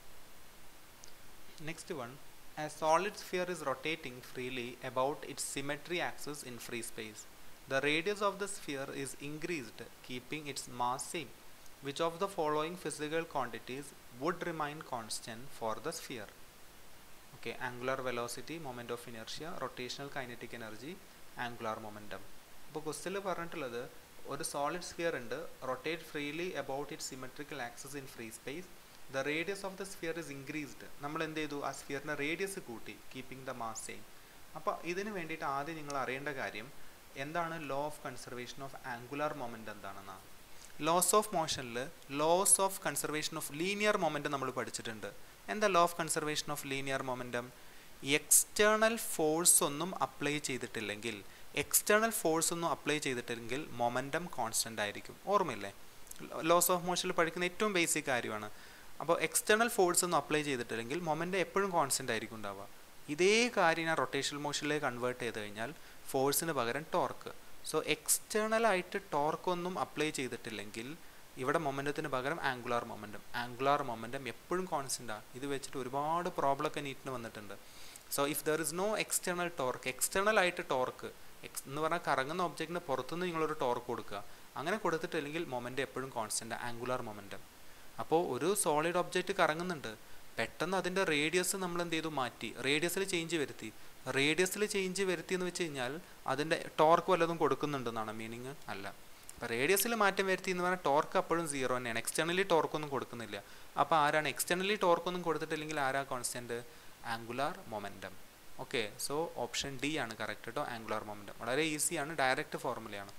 next one A solid sphere is rotating freely about its symmetry axis in free space. The radius of the sphere is increased, keeping its mass same. Which of the following physical quantities would remain constant for the sphere? Okay, angular velocity, moment of inertia, rotational kinetic energy, angular momentum. ഇപ്പോൾ ക്വസ്റ്റിൽ പറഞ്ഞിട്ടുള്ളത് ഒരു സോളിഡ് സ്ഫിയർ ഉണ്ട് rotate freely about it symmetrical axis in free space the radius of the sphere is increased നമ്മൾ എന്ത് ചെയ്തു ആ സ്ഫിയറിൻ്റെ റേഡിയസ് കൂട്ടി കീപ്പിംഗ് ദ മാസ് സെയിം അപ്പോൾ ഇതിന് വേണ്ടിയിട്ട് ആദ്യം നിങ്ങൾ അറിയേണ്ട കാര്യം എന്താണ് law of conservation of angular moment എന്താണെന്നാണ് ലോസ് ഓഫ് മോഷനിൽ laws of conservation of linear momentum നമ്മൾ പഠിച്ചിട്ടുണ്ട് എന്താ law of conservation of linear momentum external force ഒന്നും അപ്ലൈ ചെയ്തിട്ടില്ലെങ്കിൽ എക്സ്റ്റേണൽ ഫോഴ്സ് ഒന്നും അപ്ലൈ ചെയ്തിട്ടില്ലെങ്കിൽ മൊമെൻറ്റം കോൺസ്റ്റൻ്റ് ആയിരിക്കും ഓർമ്മയില്ലേ ലോസ് ഓഫ് മോഷനിൽ പഠിക്കുന്ന ഏറ്റവും ബേസിക് കാര്യമാണ് അപ്പോൾ എക്സ്റ്റേണൽ ഫോഴ്സ് ഒന്നും അപ്ലൈ ചെയ്തിട്ടില്ലെങ്കിൽ മൊമെൻറ്റം എപ്പോഴും കോൺസ്റ്റൻ്റ് ആയിരിക്കും ഉണ്ടാവുക ഇതേ കാര്യം ഞാൻ റൊട്ടേഷണൽ മോഷനിലേക്ക് കൺവേർട്ട് ചെയ്ത് കഴിഞ്ഞാൽ ഫോഴ്സിന് പകരം ടോർക്ക് സോ എക്സ്റ്റേണൽ ആയിട്ട് ടോർക്ക് ഒന്നും അപ്ലൈ ചെയ്തിട്ടില്ലെങ്കിൽ ഇവിടെ മൊമെൻറ്റത്തിന് പകരം ആംഗുലാർ മൊമെൻറ്റം ആംഗുലാർ മൊമെൻറ്റം എപ്പോഴും കോൺസ്റ്റൻ്റാണ് ഇത് വെച്ചിട്ട് ഒരുപാട് പ്രോബ്ലം ഒക്കെ നീറ്റിന് വന്നിട്ടുണ്ട് so if there is no external torque external ആയിട്ട് ടോർക്ക് എക്സ് എന്ന് പറഞ്ഞാൽ കറങ്ങുന്ന ഒബ്ജക്റ്റിന് പുറത്തുനിന്ന് നിങ്ങളൊരു ടോർക്ക് കൊടുക്കുക അങ്ങനെ കൊടുത്തിട്ടില്ലെങ്കിൽ മൊമെൻറ്റ് എപ്പോഴും കോൺസ്റ്റൻ്റ് ആംഗുലാർ മൊമെൻറ്റം അപ്പോൾ ഒരു സോളിഡ് ഒബ്ജക്റ്റ് കറങ്ങുന്നുണ്ട് പെട്ടെന്ന് അതിൻ്റെ റേഡിയസ് നമ്മൾ എന്ത് ചെയ്തു മാറ്റി റേഡിയസിൽ ചേഞ്ച് വരുത്തി റേഡിയസിൽ ചേഞ്ച് വരുത്തി എന്ന് വെച്ച് കഴിഞ്ഞാൽ അതിൻ്റെ ടോർക്ക് വല്ലതും കൊടുക്കുന്നുണ്ടെന്നാണ് മീനിങ് അല്ല അപ്പോൾ റേഡിയസിൽ മാറ്റം വരുത്തി എന്ന് പറഞ്ഞാൽ ടോർക്ക് അപ്പോഴും സീറോ തന്നെയാണ് എക്സ്റ്റേണലി ടോർക്കൊന്നും കൊടുക്കുന്നില്ല അപ്പോൾ ആരാണ് എക്സ്റ്റേണലി ടോർക്കൊന്നും കൊടുത്തിട്ടില്ലെങ്കിൽ ആരാ constant angular momentum okay so option D ആണ് കറക്റ്റ് കേട്ടോ ആംഗുലാർ മൊമെൻറ്റം വളരെ ഈസിയാണ് ഡയറക്റ്റ് ഫോർമുലയാണ്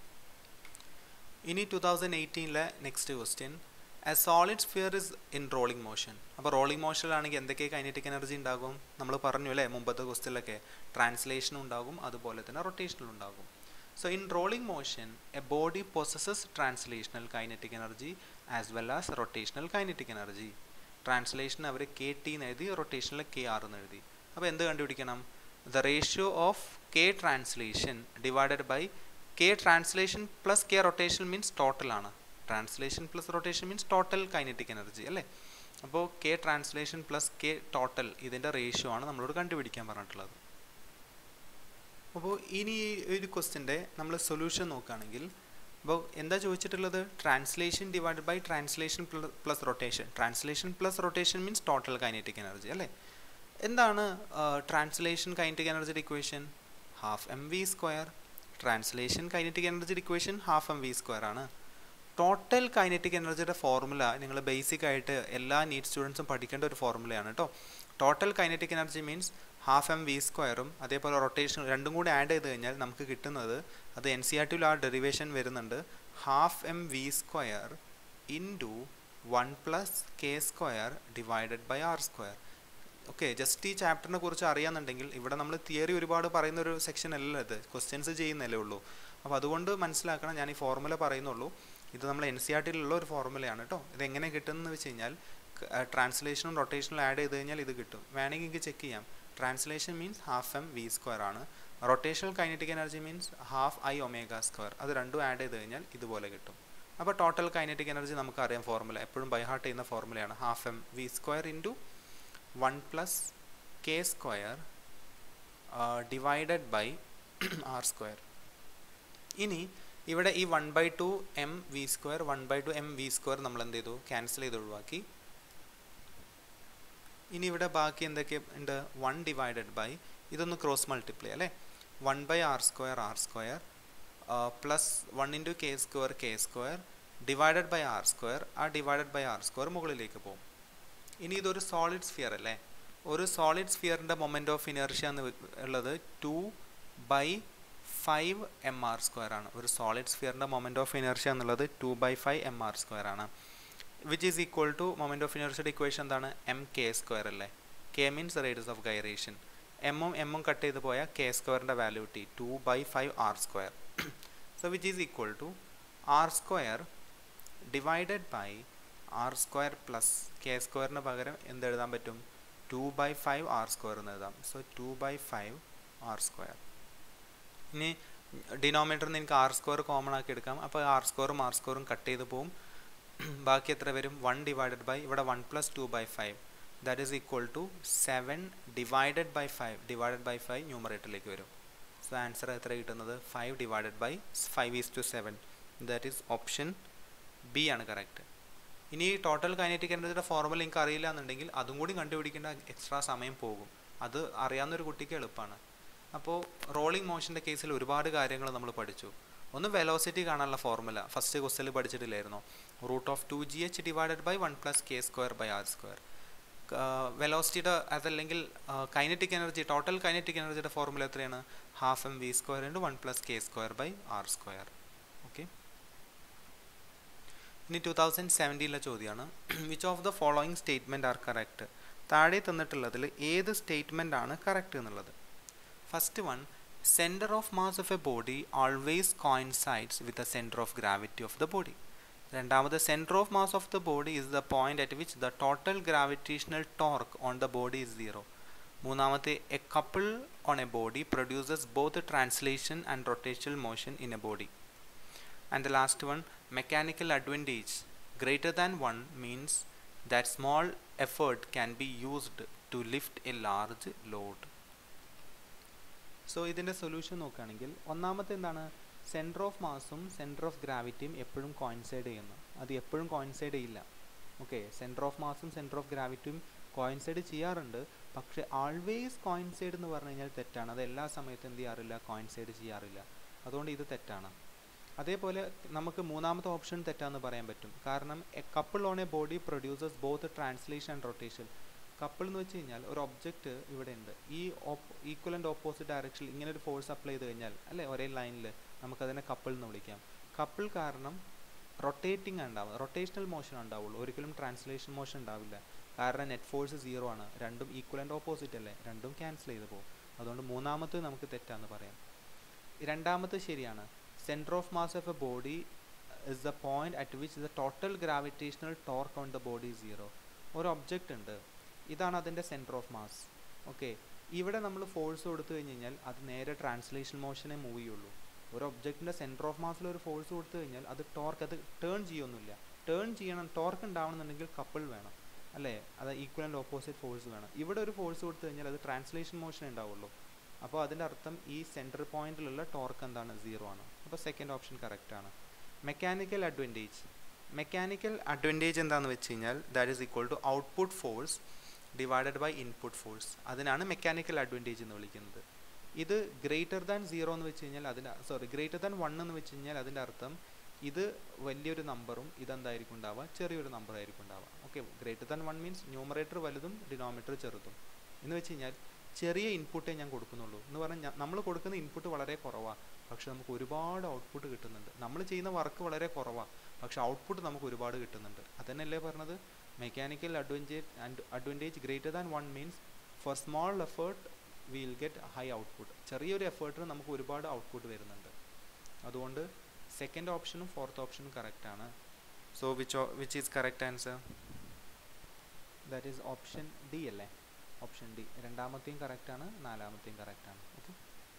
ഇനി ടു തൗസൻഡ് എയ്റ്റീനിലെ next question a solid sphere is in rolling motion അപ്പോൾ റോളിംഗ് മോഷനിലാണെങ്കിൽ എന്തൊക്കെ കൈനറ്റിക് എനർജി ഉണ്ടാകും നമ്മൾ പറഞ്ഞു അല്ലേ മുമ്പത്തെ ക്വസ്റ്റിലൊക്കെ ട്രാൻസ്ലേഷനും ഉണ്ടാകും അതുപോലെ തന്നെ റൊട്ടേഷനും ഉണ്ടാകും so in rolling motion a body possesses translational kinetic energy as well as rotational kinetic energy translation അവർ കെ ടി എന്ന് എഴുതി റൊട്ടേഷനിൽ കെ ആർ എന്ന് എഴുതി അപ്പോൾ എന്ത് കണ്ടുപിടിക്കണം the ratio of K translation divided by K translation plus K rotation means total ആണ് translation plus rotation means total kinetic energy അല്ലേ അപ്പോൾ K translation plus K total ഇതിൻ്റെ റേഷ്യോ ആണ് നമ്മളോട് കണ്ടുപിടിക്കാൻ പറഞ്ഞിട്ടുള്ളത് അപ്പോൾ ഇനി ഈ ഒരു ക്വസ്റ്റിൻ്റെ നമ്മൾ സൊല്യൂഷൻ നോക്കുകയാണെങ്കിൽ അപ്പോൾ എന്താ ചോദിച്ചിട്ടുള്ളത് translation divide by translation plus rotation translation plus rotation means total kinetic energy അല്ലേ എന്താണ് ട്രാൻസ്ലേഷൻ കൈനറ്റിക് എനർജിയുടെ equation half M V square translation kinetic എനർജിയുടെ equation half M V square ആണ് ടോട്ടൽ കൈനറ്റിക് എനർജിയുടെ ഫോർമുല നിങ്ങൾ ബേസിക് ആയിട്ട് എല്ലാ നീറ്റ് സ്റ്റുഡൻസും പഠിക്കേണ്ട ഒരു ഫോർമുലയാണ് കേട്ടോ total kinetic energy means half M V സ്ക്വയറും അതേപോലെ റൊട്ടേഷൻ രണ്ടും കൂടി ആഡ് ചെയ്ത് കഴിഞ്ഞാൽ നമുക്ക് കിട്ടുന്നത് അത് എൻ സി ആർ ടിയിൽ ആ ഡെറിവേഷൻ വരുന്നുണ്ട് half M V square into one plus K square divided by R square okay just ഈ ചാപ്റ്ററിനെ കുറിച്ച് അറിയാന്നുണ്ടെങ്കിൽ ഇവിടെ നമ്മൾ തിയറി ഒരുപാട് പറയുന്ന ഒരു സെക്ഷൻ അല്ല ഇത് ക്വസ്റ്റ്യൻസ് ചെയ്യുന്നല്ലേ ഉള്ളൂ അപ്പോൾ അതുകൊണ്ട് മനസ്സിലാക്കണം ഞാൻ ഈ ഫോർമുല പറയുന്നുള്ളൂ ഇത് നമ്മൾ എൻ സി ആർ ടിയിലുള്ള ഒരു ഫോർമുലയാണ് കേട്ടോ ഇത് എങ്ങനെ കിട്ടുമെന്ന് വെച്ച് കഴിഞ്ഞാൽ ട്രാൻസ്ലേഷനും റൊട്ടേഷനും ആഡ് ചെയ്ത് കഴിഞ്ഞാൽ ഇത് കിട്ടും വേണമെങ്കിൽ എനിക്ക് ചെക്ക് ചെയ്യാം translation means half M V square ആണ് rotational kinetic energy means half I omega square അത് രണ്ടും ആഡ് ചെയ്ത് കഴിഞ്ഞാൽ ഇതുപോലെ കിട്ടും അപ്പോൾ ടോട്ടൽ കൈനറ്റിക് എനർജി നമുക്കറിയാം ഫോർമുല എപ്പോഴും ബൈ ഹാർട്ട് ചെയ്യുന്ന ഫോർമുലയാണ് half M V square into one plus K square divided by R square ഇനി ഇവിടെ ഈ one by two M V square one by two M V square നമ്മൾ എന്ത് ചെയ്തു ക്യാൻസൽ ചെയ്ത് ഒഴിവാക്കി ഇനി ഇവിടെ ബാക്കി എന്തൊക്കെ ഉണ്ട് വൺ ഡിവൈഡഡ് ബൈ ഇതൊന്ന് ക്രോസ് മൾട്ടിപ്ലൈ അല്ലേ one by R square R square plus one into K square K square divided by R square ആ ഡിവൈഡഡ് ബൈ ആർ സ്ക്വയർ മുകളിലേക്ക് പോകും ഇനി ഇതൊരു സോളിഡ് സ്ഫിയർ അല്ലേ ഒരു സോളിഡ് സ്ഫിയറിൻ്റെ മൊമെൻറ്റ് ഓഫ് ഇനർഷ്യ എന്ന് ഉള്ളത് two by five M R square ആണ് ഒരു സോളിഡ് സ്ഫിയറിൻ്റെ മൊമെൻറ്റ് ഓഫ് ഇനർഷ്യ എന്നുള്ളത് two by five M R square ആണ് which is equal to moment of ഇനർഷ്യയുടെ ഇക്വേഷൻ എന്താണ് എം കെ സ്ക്വയർ അല്ലേ K means radius of gyration എമ്മും എമ്മും കട്ട് ചെയ്ത് പോയാൽ കെ സ്ക്വയറിൻ്റെ value T two by five R square so which is equal to R square divided by R square plus K സ്ക്വയറിന് പകരം എന്ത് എഴുതാൻ പറ്റും two by five R square എന്ന് എഴുതാം so two by five R square ഇനി ഡിനോമിനേറ്ററിൽ നിന്ന് എനിക്ക് ആർ സ്ക്വയർ കോമൺ ആക്കി എടുക്കാം അപ്പോൾ ആർ സ്ക്വയറും ആർ സ്ക്വയറും കട്ട് ചെയ്ത് പോവും ബാക്കി എത്ര വരും വൺ ഡിവൈഡഡ് ബൈ ഇവിടെ one plus two by five that is equal to seven divided by five divided by five ന്യൂമറേറ്ററിലേക്ക് വരും സോ ആൻസർ എത്ര കിട്ടുന്നത് five divided by five is two seven that is option B ആണ് കറക്റ്റ് ഇനി ടോട്ടൽ കൈനറ്റിക് എനർജിയുടെ ഫോർമുല നിങ്ങൾക്ക് അറിയില്ല എന്നുണ്ടെങ്കിൽ അതും കൂടി കണ്ടുപിടിക്കേണ്ട എക്സ്ട്രാ സമയം പോകും അത് അറിയാവുന്നൊരു കുട്ടിക്ക് എളുപ്പമാണ് അപ്പോൾ റോളിംഗ് മോഷൻ്റെ കേസിൽ ഒരുപാട് കാര്യങ്ങൾ നമ്മൾ പഠിച്ചു ഒന്ന് വെലോസിറ്റി കാണാനുള്ള ഫോർമുല ഫസ്റ്റ് ക്വസ്റ്റിൽ പഠിച്ചിട്ടില്ലായിരുന്നോ root of two G H divided by one plus K square by R square വെലോസിറ്റിയുടെ അതല്ലെങ്കിൽ കൈനറ്റിക് എനർജി ടോട്ടൽ കൈനറ്റിക് എനർജിയുടെ ഫോർമുല എത്രയാണ് half M V square into one plus K square by R square okay ഇനി ടു തൗസൻഡ് സെവൻറ്റീനിലെ ചോദ്യമാണ് which of the following statement are correct താഴെ തന്നിട്ടുള്ളതിൽ ഏത് സ്റ്റേറ്റ്മെൻ്റ് ആണ് കറക്റ്റ് എന്നുള്ളത് first one centre of mass of a body always coincides with the centre of gravity of the body രണ്ടാമത് centre of mass of the body is the point at which the total gravitational torque on the body is zero മൂന്നാമത്തെ a couple on a body produces both translation and rotational motion in a body and the last one mechanical advantage greater than one means that small effort can be used to lift a large load so ഇതിൻ്റെ സൊല്യൂഷൻ നോക്കുകയാണെങ്കിൽ ഒന്നാമത്തെ എന്താണ് സെൻറ്റർ ഓഫ് മാസും സെൻറ്റർ ഓഫ് ഗ്രാവിറ്റിയും എപ്പോഴും കോയിൻസൈഡ് ചെയ്യുന്നു അത് എപ്പോഴും കോയിൻസൈഡ് ചെയ്യില്ല ഓക്കെ സെൻറ്റർ ഓഫ് മാസും സെൻറ്റർ ഓഫ് ഗ്രാവിറ്റിയും കോയിൻസൈഡ് ചെയ്യാറുണ്ട് പക്ഷേ ആൾവേസ് കോയിൻസൈഡ് എന്ന് പറഞ്ഞു കഴിഞ്ഞാൽ തെറ്റാണ് അത് എല്ലാ സമയത്തും എന്ത് ചെയ്യാറില്ല കോയിൻസൈഡ് ചെയ്യാറില്ല അതുകൊണ്ട് ഇത് തെറ്റാണ് അതേപോലെ നമുക്ക് മൂന്നാമത്തെ ഓപ്ഷൻ തെറ്റാന്ന് പറയാൻ പറ്റും കാരണം a couple on a body produces both translation and rotation couple എന്ന് വെച്ച് കഴിഞ്ഞാൽ ഒരു ഒബ്ജക്റ്റ് ഇവിടെ ഉണ്ട് ഈ ഈക്വലൻ്റ് ഓപ്പോസിറ്റ് ഡയറക്ഷനിൽ ഇങ്ങനെ ഒരു ഫോഴ്സ് അപ്ലൈ ചെയ്ത് കഴിഞ്ഞാൽ അല്ലേ ഒരേ ലൈനിൽ നമുക്കതിനെ കപ്പിൾ എന്ന് വിളിക്കാം കപ്പിൾ കാരണം റൊട്ടേറ്റിംഗ് ഉണ്ടാവും റൊട്ടേഷണൽ മോഷൻ ഉണ്ടാവുള്ളൂ ഒരിക്കലും ട്രാൻസ്ലേഷൻ മോഷൻ ഉണ്ടാവില്ല കാരണം നെറ്റ് ഫോഴ്സ് സീറോ ആണ് രണ്ടും ഈക്വലൻ്റ് ഓപ്പോസിറ്റ് അല്ലേ രണ്ടും ക്യാൻസൽ ചെയ്ത് പോകും അതുകൊണ്ട് മൂന്നാമത്തെ നമുക്ക് തെറ്റാന്ന് പറയാം രണ്ടാമത്തെ ശരിയാണ് centre of mass of a body is the point at which the total gravitational torque on the body zero ഒരു ഒബ്ജക്റ്റ് ഉണ്ട് ഇതാണ് അതിൻ്റെ സെൻറ്റർ ഓഫ് മാസ് ഓക്കെ ഇവിടെ നമ്മൾ ഫോഴ്സ് കൊടുത്തു കഴിഞ്ഞ് കഴിഞ്ഞാൽ അത് നേരെ ട്രാൻസ്ലേഷൻ മോഷനെ മൂവ് ചെയ്യുള്ളൂ ഒരു ഒബ്ജക്റ്റിൻ്റെ സെൻറ്റർ ഓഫ് മാസിൽ ഒരു ഫോഴ്സ് കൊടുത്തു കഴിഞ്ഞാൽ അത് ടോർക്ക് അത് ടേൺ ചെയ്യൊന്നുമില്ല ടേൺ ചെയ്യണം ടോർക്ക് ഉണ്ടാവണമെന്നുണ്ടെങ്കിൽ കപ്പിൾ വേണം അല്ലേ അത് ഈക്വൽ ആൻഡ് ഓപ്പോസിറ്റ് ഫോഴ്സ് വേണം ഇവിടെ ഒരു ഫോഴ്സ് കൊടുത്തു കഴിഞ്ഞാൽ അത് ട്രാൻസ്ലേഷൻ മോഷൻ ഉണ്ടാവുള്ളൂ അപ്പോൾ അതിൻ്റെ അർത്ഥം ഈ സെൻറ്റർ പോയിന്റിലുള്ള ടോർക്ക് എന്താണ് സീറോ ആണ് അപ്പോൾ സെക്കൻഡ് ഓപ്ഷൻ കറക്റ്റ് ആണ് മെക്കാനിക്കൽ അഡ്വാൻറ്റേജ് മെക്കാനിക്കൽ അഡ്വാൻറ്റേജ് എന്താണെന്ന് വെച്ച് കഴിഞ്ഞാൽ that is equal to output force divided by input force അതിനാണ് മെക്കാനിക്കൽ അഡ്വാൻറ്റേജ് എന്ന് വിളിക്കുന്നത് ഇത് ഗ്രേറ്റർ ദാൻ സീറോ എന്ന് വെച്ച് കഴിഞ്ഞാൽ അതിൻ്റെ സോറി ഗ്രേറ്റർ ദാൻ വൺ എന്ന് വെച്ച് കഴിഞ്ഞാൽ അതിൻ്റെ അർത്ഥം ഇത് വലിയൊരു നമ്പറും ഇതെന്തായിരിക്കും ഉണ്ടാവുക ചെറിയൊരു നമ്പർ ആയിരിക്കും ഉണ്ടാവുക okay greater than one means numerator വലുതും ഡിനോമിനേറ്റർ ചെറുതും എന്ന് വെച്ച് കഴിഞ്ഞാൽ ചെറിയ ഇൻപുട്ടേ ഞാൻ കൊടുക്കുന്നുള്ളൂ എന്ന് പറഞ്ഞാൽ നമ്മൾ കൊടുക്കുന്ന ഇൻപുട്ട് വളരെ കുറവാണ് പക്ഷെ നമുക്ക് ഒരുപാട് ഔട്ട്പുട്ട് കിട്ടുന്നുണ്ട് നമ്മൾ ചെയ്യുന്ന വർക്ക് വളരെ കുറവാണ് പക്ഷെ ഔട്ട്പുട്ട് നമുക്ക് ഒരുപാട് കിട്ടുന്നുണ്ട് അതന്നെയല്ലേ പറഞ്ഞത് mechanical advantage and advantage greater than one means for small effort will get high output ചെറിയൊരു എഫേർട്ടിന് നമുക്ക് ഒരുപാട് ഔട്ട്പുട്ട് വരുന്നുണ്ട് അതുകൊണ്ട് സെക്കൻഡ് ഓപ്ഷനും ഫോർത്ത് ഓപ്ഷനും കറക്റ്റ് ആണ് so which which is correct answer that is option D അല്ലേ ഓപ്ഷൻ ഡി രണ്ടാമത്തെയും കറക്റ്റ് ആണ് നാലാമത്തെയും കറക്റ്റ് ആണ് okay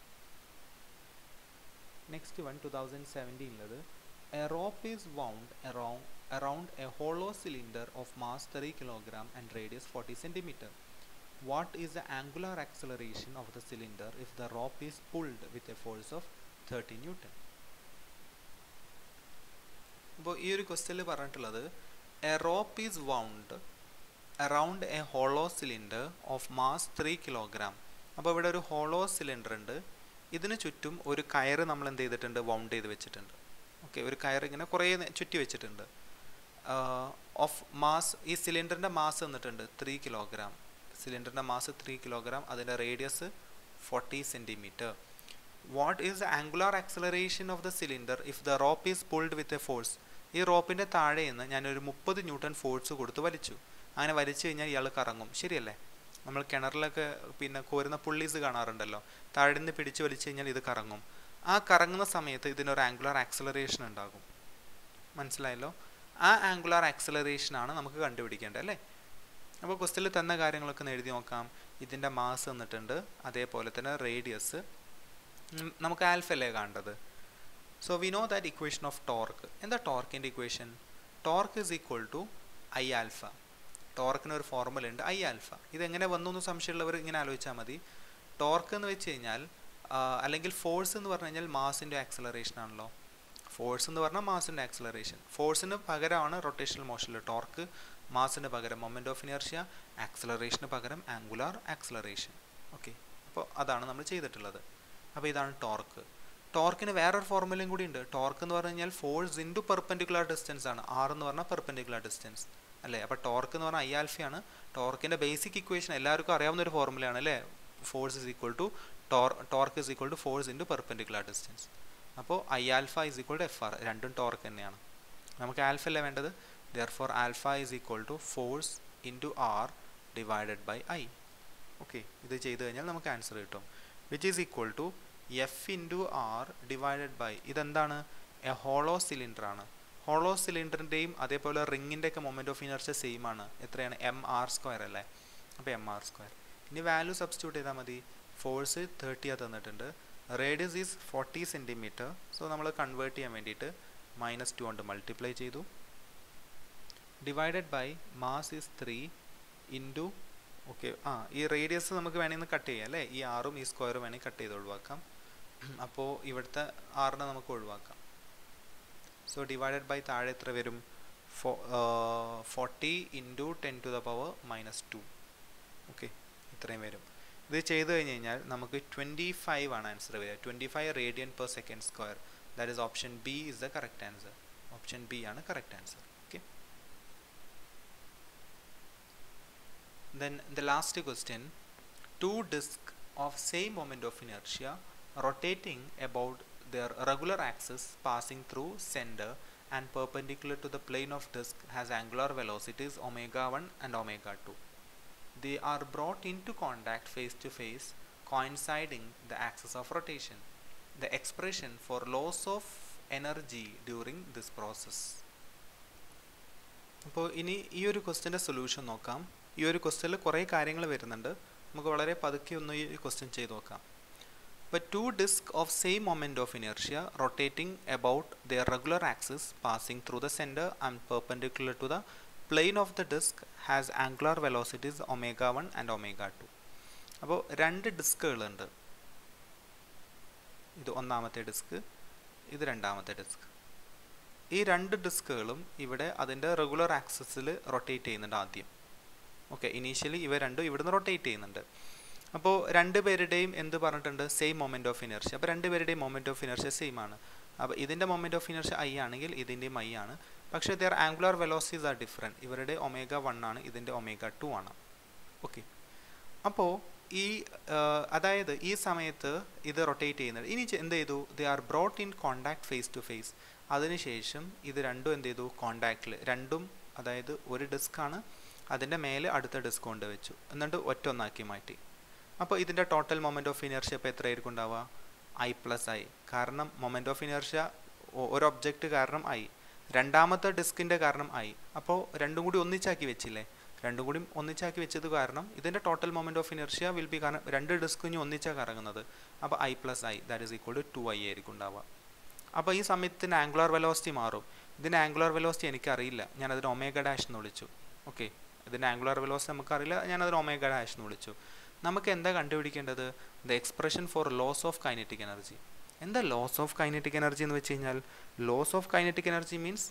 next one two thousand സെവൻറ്റീനിലത് a rope is wound around around a hollow cylinder of mass three kilogram and radius forty centimetre what is the angular acceleration of the cylinder if the rope is pulled with a force of 30 newton അപ്പോൾ ഈ ഒരു ക്വസ്റ്റ്യനിൽ പറഞ്ഞിട്ടുള്ളത് a rope is wound around a hollow cylinder of mass three kilogram അപ്പോൾ ഇവിടെ ഒരു ഹോളോ സിലിണ്ടർ ഉണ്ട് ഇതിന് ചുറ്റും ഒരു കയറ് നമ്മൾ എന്ത് ചെയ്തിട്ടുണ്ട് വൗണ്ട് ചെയ്ത് വെച്ചിട്ടുണ്ട് ഓക്കെ ഒരു കയർ ഇങ്ങനെ കുറേ ചുറ്റി വെച്ചിട്ടുണ്ട് ഓഫ് മാസ് ഈ സിലിണ്ടറിൻ്റെ മാസ് തന്നിട്ടുണ്ട് ത്രീ കിലോഗ്രാം സിലിണ്ടറിൻ്റെ മാസ് ത്രീ കിലോഗ്രാം അതിൻ്റെ radius forty centimetre what is the angular acceleration of the cylinder if the rope is pulled with a force ഈ റോപ്പിൻ്റെ താഴെ നിന്ന് ഞാനൊരു മുപ്പത് ന്യൂട്ടൺ ഫോഴ്സ് കൊടുത്ത് വലിച്ചു അങ്ങനെ വലിച്ചു കഴിഞ്ഞാൽ ഇയാൾ കറങ്ങും ശരിയല്ലേ നമ്മൾ കിണറിലൊക്കെ പിന്നെ കോരുന്ന പുള്ളീസ് കാണാറുണ്ടല്ലോ താഴെ നിന്ന് പിടിച്ച് വലിച്ചു കഴിഞ്ഞാൽ ഇത് കറങ്ങും ആ കറങ്ങുന്ന സമയത്ത് ഇതിനൊരു ആംഗുലാർ ആക്സലറേഷൻ ഉണ്ടാകും മനസ്സിലായല്ലോ ആ ആംഗുലാർ ആക്സലറേഷൻ ആണ് നമുക്ക് കണ്ടുപിടിക്കേണ്ടത് അല്ലേ അപ്പോൾ ക്വസ്റ്റിൽ തന്ന കാര്യങ്ങളൊക്കെ ഒന്ന് എഴുതി നോക്കാം ഇതിൻ്റെ മാസ് തന്നിട്ടുണ്ട് അതേപോലെ തന്നെ റേഡിയസ് നമുക്ക് ആൽഫ അല്ലേ കാണേണ്ടത് so we know that equation of torque എന്താ ടോർക്കിൻ്റെ equation torque is equal to I alpha ടോർക്കിന് ഒരു ഫോർമുല ഉണ്ട് ഐ ആൽഫ ഇതെങ്ങനെ വന്നു എന്ന് സംശയമുള്ളവർ ഇങ്ങനെ ആലോചിച്ചാൽ മതി ടോർക്ക് എന്ന് വെച്ച് കഴിഞ്ഞാൽ അല്ലെങ്കിൽ ഫോഴ്സ് എന്ന് പറഞ്ഞു കഴിഞ്ഞാൽ മാസിൻ്റെ ആക്സലറേഷൻ ആണല്ലോ ഫോഴ്സ് എന്ന് പറഞ്ഞാൽ മാസിൻ്റെ ആക്സലറേഷൻ ഫോഴ്സിന് പകരമാണ് റൊട്ടേഷണൽ മോഷനിൽ ടോർക്ക് മാസിന് പകരം മൊമെൻ്റ് ഓഫ് ഇനർഷ്യ ആക്സലറേഷന് പകരം ആംഗുലാർ ആക്സലറേഷൻ ഓക്കെ അപ്പോൾ അതാണ് നമ്മൾ ചെയ്തിട്ടുള്ളത് അപ്പോൾ ഇതാണ് ടോർക്ക് ടോർക്കിന് വേറൊരു ഫോർമുലയും കൂടി ഉണ്ട് ടോർക്ക് എന്ന് പറഞ്ഞു കഴിഞ്ഞാൽ ഫോഴ്സ് ഇൻറ്റു പെർപെൻഡിക്കുലർ ഡിസ്റ്റൻസ് ആണ് ആർ എന്ന് പറഞ്ഞാൽ പെർപെൻഡിക്കുലർ ഡിസ്റ്റൻസ് അല്ലേ അപ്പോൾ ടോർക്ക് എന്ന് പറഞ്ഞാൽ ഐ ആൽഫയാണ് ടോർക്കിൻ്റെ ബേസിക് ഇക്വേഷൻ എല്ലാവർക്കും അറിയാവുന്ന ഒരു ഫോർമുലയാണ് അല്ലേ ഫോഴ്സ് ഇസ് ഈക്വൽ ടു ടോർ torque is equal to force into perpendicular distance അപ്പോൾ I alpha is equal to F R രണ്ടും ടോർക്ക് തന്നെയാണ് നമുക്ക് ആൽഫ അല്ലേ വേണ്ടത് therefore alpha is equal to force into R divided by I okay ഇത് ചെയ്ത് കഴിഞ്ഞാൽ നമുക്ക് ആൻസർ കിട്ടും which is equal to F into R divided by ഇതെന്താണ് എ ഹോളോ സിലിണ്ടർ ആണ് ഹോളോ സിലിണ്ടറിൻ്റെയും അതേപോലെ റിങ്ങിൻ്റെ ഒക്കെ മൊമെൻറ്റ് ഓഫ് ഇനർച്ച സെയിം ആണ് എത്രയാണ് എം ആർ സ്ക്വയർ അല്ലേ അപ്പോൾ എം ആർ സ്ക്വയർ ഇനി വാല്യൂ സബ്സ്റ്റിറ്റ്യൂട്ട് ചെയ്താൽ മതി ഫോഴ്സ് തേർട്ടിയാ തന്നിട്ടുണ്ട് radius is forty centimetre so നമ്മൾ കൺവേർട്ട് ചെയ്യാൻ വേണ്ടിയിട്ട് മൈനസ് ടു കൊണ്ട് മൾട്ടിപ്ലൈ ചെയ്തു divided by mass is three into okay ആ ഈ റേഡിയസ് നമുക്ക് വേണമെങ്കിൽ കട്ട് ചെയ്യാം അല്ലേ ഈ ആറും ഈ സ്ക്വയറും വേണമെങ്കിൽ കട്ട് ചെയ്ത് ഒഴിവാക്കാം അപ്പോൾ ഇവിടുത്തെ ആറിനെ നമുക്ക് ഒഴിവാക്കാം സോ ഡിവൈഡഡ് ബൈ താഴെ എത്ര വരും ഫോ forty into ten to the power minus two okay ഇത്രയും വരും ഇത് ചെയ്ത് കഴിഞ്ഞ് കഴിഞ്ഞാൽ നമുക്ക് ട്വൻറ്റി ഫൈവ് ആണ് ആൻസർ വരിക twenty five radian per second square that is option B is the correct answer option B ആണ് correct answer okay then the last question two discs of same moment of inertia rotating about their regular axis passing through center and perpendicular to the plane of disk has angular velocities omega 1 and omega 2 they are brought into contact face to face coinciding the axis of rotation the expression for loss of energy during this process അപ്പോൾ ഇനി ഈ ഒരു ക്വസ്റ്റിൻ്റെ സൊല്യൂഷൻ നോക്കാം ഈ ഒരു ക്വസ്റ്റ്യനിൽ കുറേ കാര്യങ്ങൾ വരുന്നുണ്ട് നമുക്ക് വളരെ പതുക്കെ ഒന്ന് ഈ ക്വസ്റ്റ്യൻ ചെയ്ത് നോക്കാം അപ്പോൾ two disc of same moment of inertia rotating about the regular axis passing through the centre and perpendicular to the plane of the disc has angular velocities omega one and omega two അപ്പോൾ രണ്ട് ഡിസ്കുകളുണ്ട് ഇത് ഒന്നാമത്തെ ഡിസ്ക് ഇത് രണ്ടാമത്തെ ഡിസ്ക് ഈ രണ്ട് ഡിസ്കുകളും ഇവിടെ അതിൻ്റെ റെഗുലർ ആക്സിസിൽ റൊട്ടേറ്റ് ചെയ്യുന്നുണ്ട് ആദ്യം ഓക്കെ ഇനീഷ്യലി ഇവ രണ്ടും ഇവിടുന്ന് റൊട്ടേറ്റ് ചെയ്യുന്നുണ്ട് അപ്പോൾ രണ്ട് പേരുടെയും എന്ത് പറഞ്ഞിട്ടുണ്ട് സെയിം മൊമെൻറ്റ് ഓഫ് ഇനർഷ്യ അപ്പോൾ രണ്ട് പേരുടെയും മൊമെൻറ്റ് ഓഫ് ഇനർഷ്യ സെയിം ആണ് അപ്പോൾ ഇതിൻ്റെ മൊമെൻറ്റ് ഓഫ് ഇനർഷ്യ ഐ ആണെങ്കിൽ ഇതിൻ്റെയും ഐ ആണ് പക്ഷേ their angular velocities are different ഇവരുടെ ഒമേഗ വൺ ആണ് ഇതിൻ്റെ ഒമേഗ ടു ആണ് ഓക്കെ അപ്പോൾ ഈ അതായത് ഈ സമയത്ത് ഇത് റൊട്ടേറ്റ് ചെയ്യുന്നത് ഇനി എന്ത് ചെയ്തു they are brought in contact face to face അതിനുശേഷം ഇത് രണ്ടും എന്ത് ചെയ്തു കോണ്ടാക്റ്റിൽ രണ്ടും അതായത് ഒരു ഡിസ്ക്കാണ് അതിൻ്റെ മേലെ അടുത്ത ഡിസ്ക് കൊണ്ട് വെച്ചു എന്നിട്ട് ഒറ്റ ഒന്നാക്കി മാറ്റി അപ്പോൾ ഇതിൻ്റെ ടോട്ടൽ മൊമെൻറ്റ് ഓഫ് ഇനർഷ്യ ഇപ്പോൾ എത്രയായിരിക്കും ഉണ്ടാവുക ഐ പ്ലസ് ഐ കാരണം മൊമെൻറ്റ് ഓഫ് ഇനർഷ്യ ഒരു ഒബ്ജക്റ്റ് കാരണം ഐ രണ്ടാമത്തെ ഡിസ്കിൻ്റെ കാരണം ഐ അപ്പോൾ രണ്ടും കൂടി ഒന്നിച്ചാക്കി വെച്ചില്ലേ രണ്ടും കൂടി ഒന്നിച്ചാക്കി വെച്ചത് കാരണം ഇതിൻ്റെ total moment of inertia will be കാരണം രണ്ട് ഡിസ്ക് ഇനി ഒന്നിച്ചാണ് കറങ്ങുന്നത് അപ്പോൾ I plus I that is equal to two I ആയിരിക്കും ഉണ്ടാവുക അപ്പോൾ ഈ സമയത്തിന് ആംഗുലർ വെലോസിറ്റി മാറും ഇതിൻ്റെ ആംഗുലർ വെലോസിറ്റി എനിക്കറിയില്ല ഞാനതിന് ഒമേഗ ഡാഷ് എന്ന് വിളിച്ചു ഓക്കെ ഇതിൻ്റെ ആംഗുലർ വെലോസിറ്റി നമുക്കറിയില്ല ഞാനതിന് ഒമേഗ ഡാഷ് എന്ന് വിളിച്ചു നമുക്ക് എന്താ കണ്ടുപിടിക്കേണ്ടത് the expression for loss of kinetic energy എന്താ ലോസ് ഓഫ് കൈനറ്റിക് എനർജി എന്ന് വെച്ച് കഴിഞ്ഞാൽ loss of kinetic energy means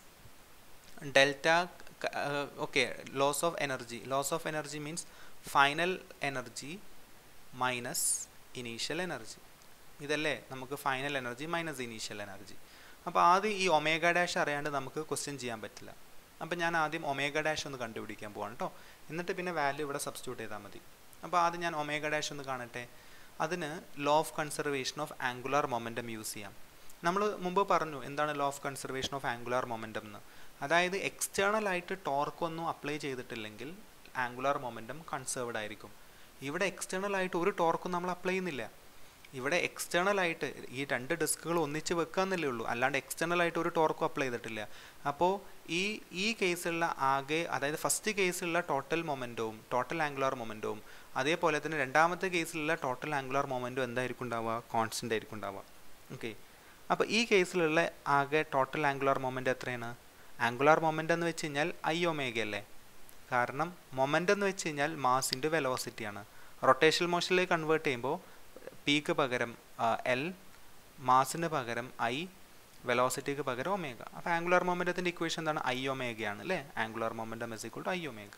delta okay loss of energy loss of energy means final energy minus initial energy ഇതല്ലേ നമുക്ക് final energy minus initial energy അപ്പോൾ ആദ്യം ഈ ഒമേഗ ഡാഷ് അറിയാണ്ട് നമുക്ക് ക്വസ്റ്റ്യൻ ചെയ്യാൻ പറ്റില്ല അപ്പോൾ ഞാൻ ആദ്യം ഒമേഗ ഡാഷ് ഒന്ന് കണ്ടുപിടിക്കാൻ പോവാണ് കേട്ടോ എന്നിട്ട് പിന്നെ വാല്യൂ ഇവിടെ സബ്സ്റ്റിറ്റ്യൂട്ട് ചെയ്താൽ മതി അപ്പോൾ ആദ്യം ഞാൻ ഒമേഗ ഡാഷ് ഒന്ന് കാണട്ടെ അതിന് law of conservation of angular momentum use ചെയ്യാം നമ്മൾ മുമ്പ് പറഞ്ഞു എന്താണ് law of conservation of angular momentum എന്ന് അതായത് എക്സ്റ്റേണൽ ആയിട്ട് ടോർക്ക് ഒന്നും അപ്ലൈ ചെയ്തിട്ടില്ലെങ്കിൽ ആംഗുലാർ മൊമെൻറ്റം കൺസേർവ്ഡ് ആയിരിക്കും ഇവിടെ എക്സ്റ്റേണൽ ആയിട്ട് ഒരു ടോർക്കും നമ്മൾ അപ്ലൈ ചെയ്യുന്നില്ല ഇവിടെ എക്സ്റ്റേണൽ ആയിട്ട് ഈ രണ്ട് ഡിസ്കുകൾ ഒന്നിച്ച് വെക്കാന്നല്ലേ ഉള്ളൂ അല്ലാണ്ട് എക്സ്റ്റേണൽ ആയിട്ട് ഒരു ടോർക്കും അപ്ലൈ ചെയ്തിട്ടില്ല അപ്പോൾ ഈ ഈ കേസിലുള്ള ആകെ അതായത് ഫസ്റ്റ് കേസിലുള്ള ടോട്ടൽ മൊമെൻറ്റവും ടോട്ടൽ ആംഗുലാർ മൊമെൻറ്റവും അതേപോലെ തന്നെ രണ്ടാമത്തെ കേസിലുള്ള ടോട്ടൽ ആംഗുലാർ മൊമെൻറ്റും എന്തായിരിക്കും ഉണ്ടാവുക കോൺസ്റ്റൻ്റ് ആയിരിക്കും ഉണ്ടാവുക ഓക്കെ അപ്പോൾ ഈ കേസിലുള്ള ആകെ ടോട്ടൽ ആംഗുലാർ മൊമെൻറ്റ് എത്രയാണ് ആംഗുലാർ മൊമെൻ്റ് എന്ന് വെച്ച് കഴിഞ്ഞാൽ ഐ ഒമേഗ അല്ലേ കാരണം മൊമെൻ്റ് എന്ന് വെച്ച് കഴിഞ്ഞാൽ മാസിൻ്റെ വെലോസിറ്റിയാണ് റൊട്ടേഷണൽ മോഷനിലേക്ക് കൺവേർട്ട് ചെയ്യുമ്പോൾ പിക്ക് പകരം എൽ മാസിന് പകരം ഐ വെലോസിറ്റിക്ക് പകരം ഒമേഗ അപ്പോൾ ആംഗുലാർ മൊമെൻറ്റത്തിൻ്റെ ഇക്വേഷൻ എന്താണ് ഐ ഒമേഗയാണ് അല്ലേ angular momentum is equal to I omega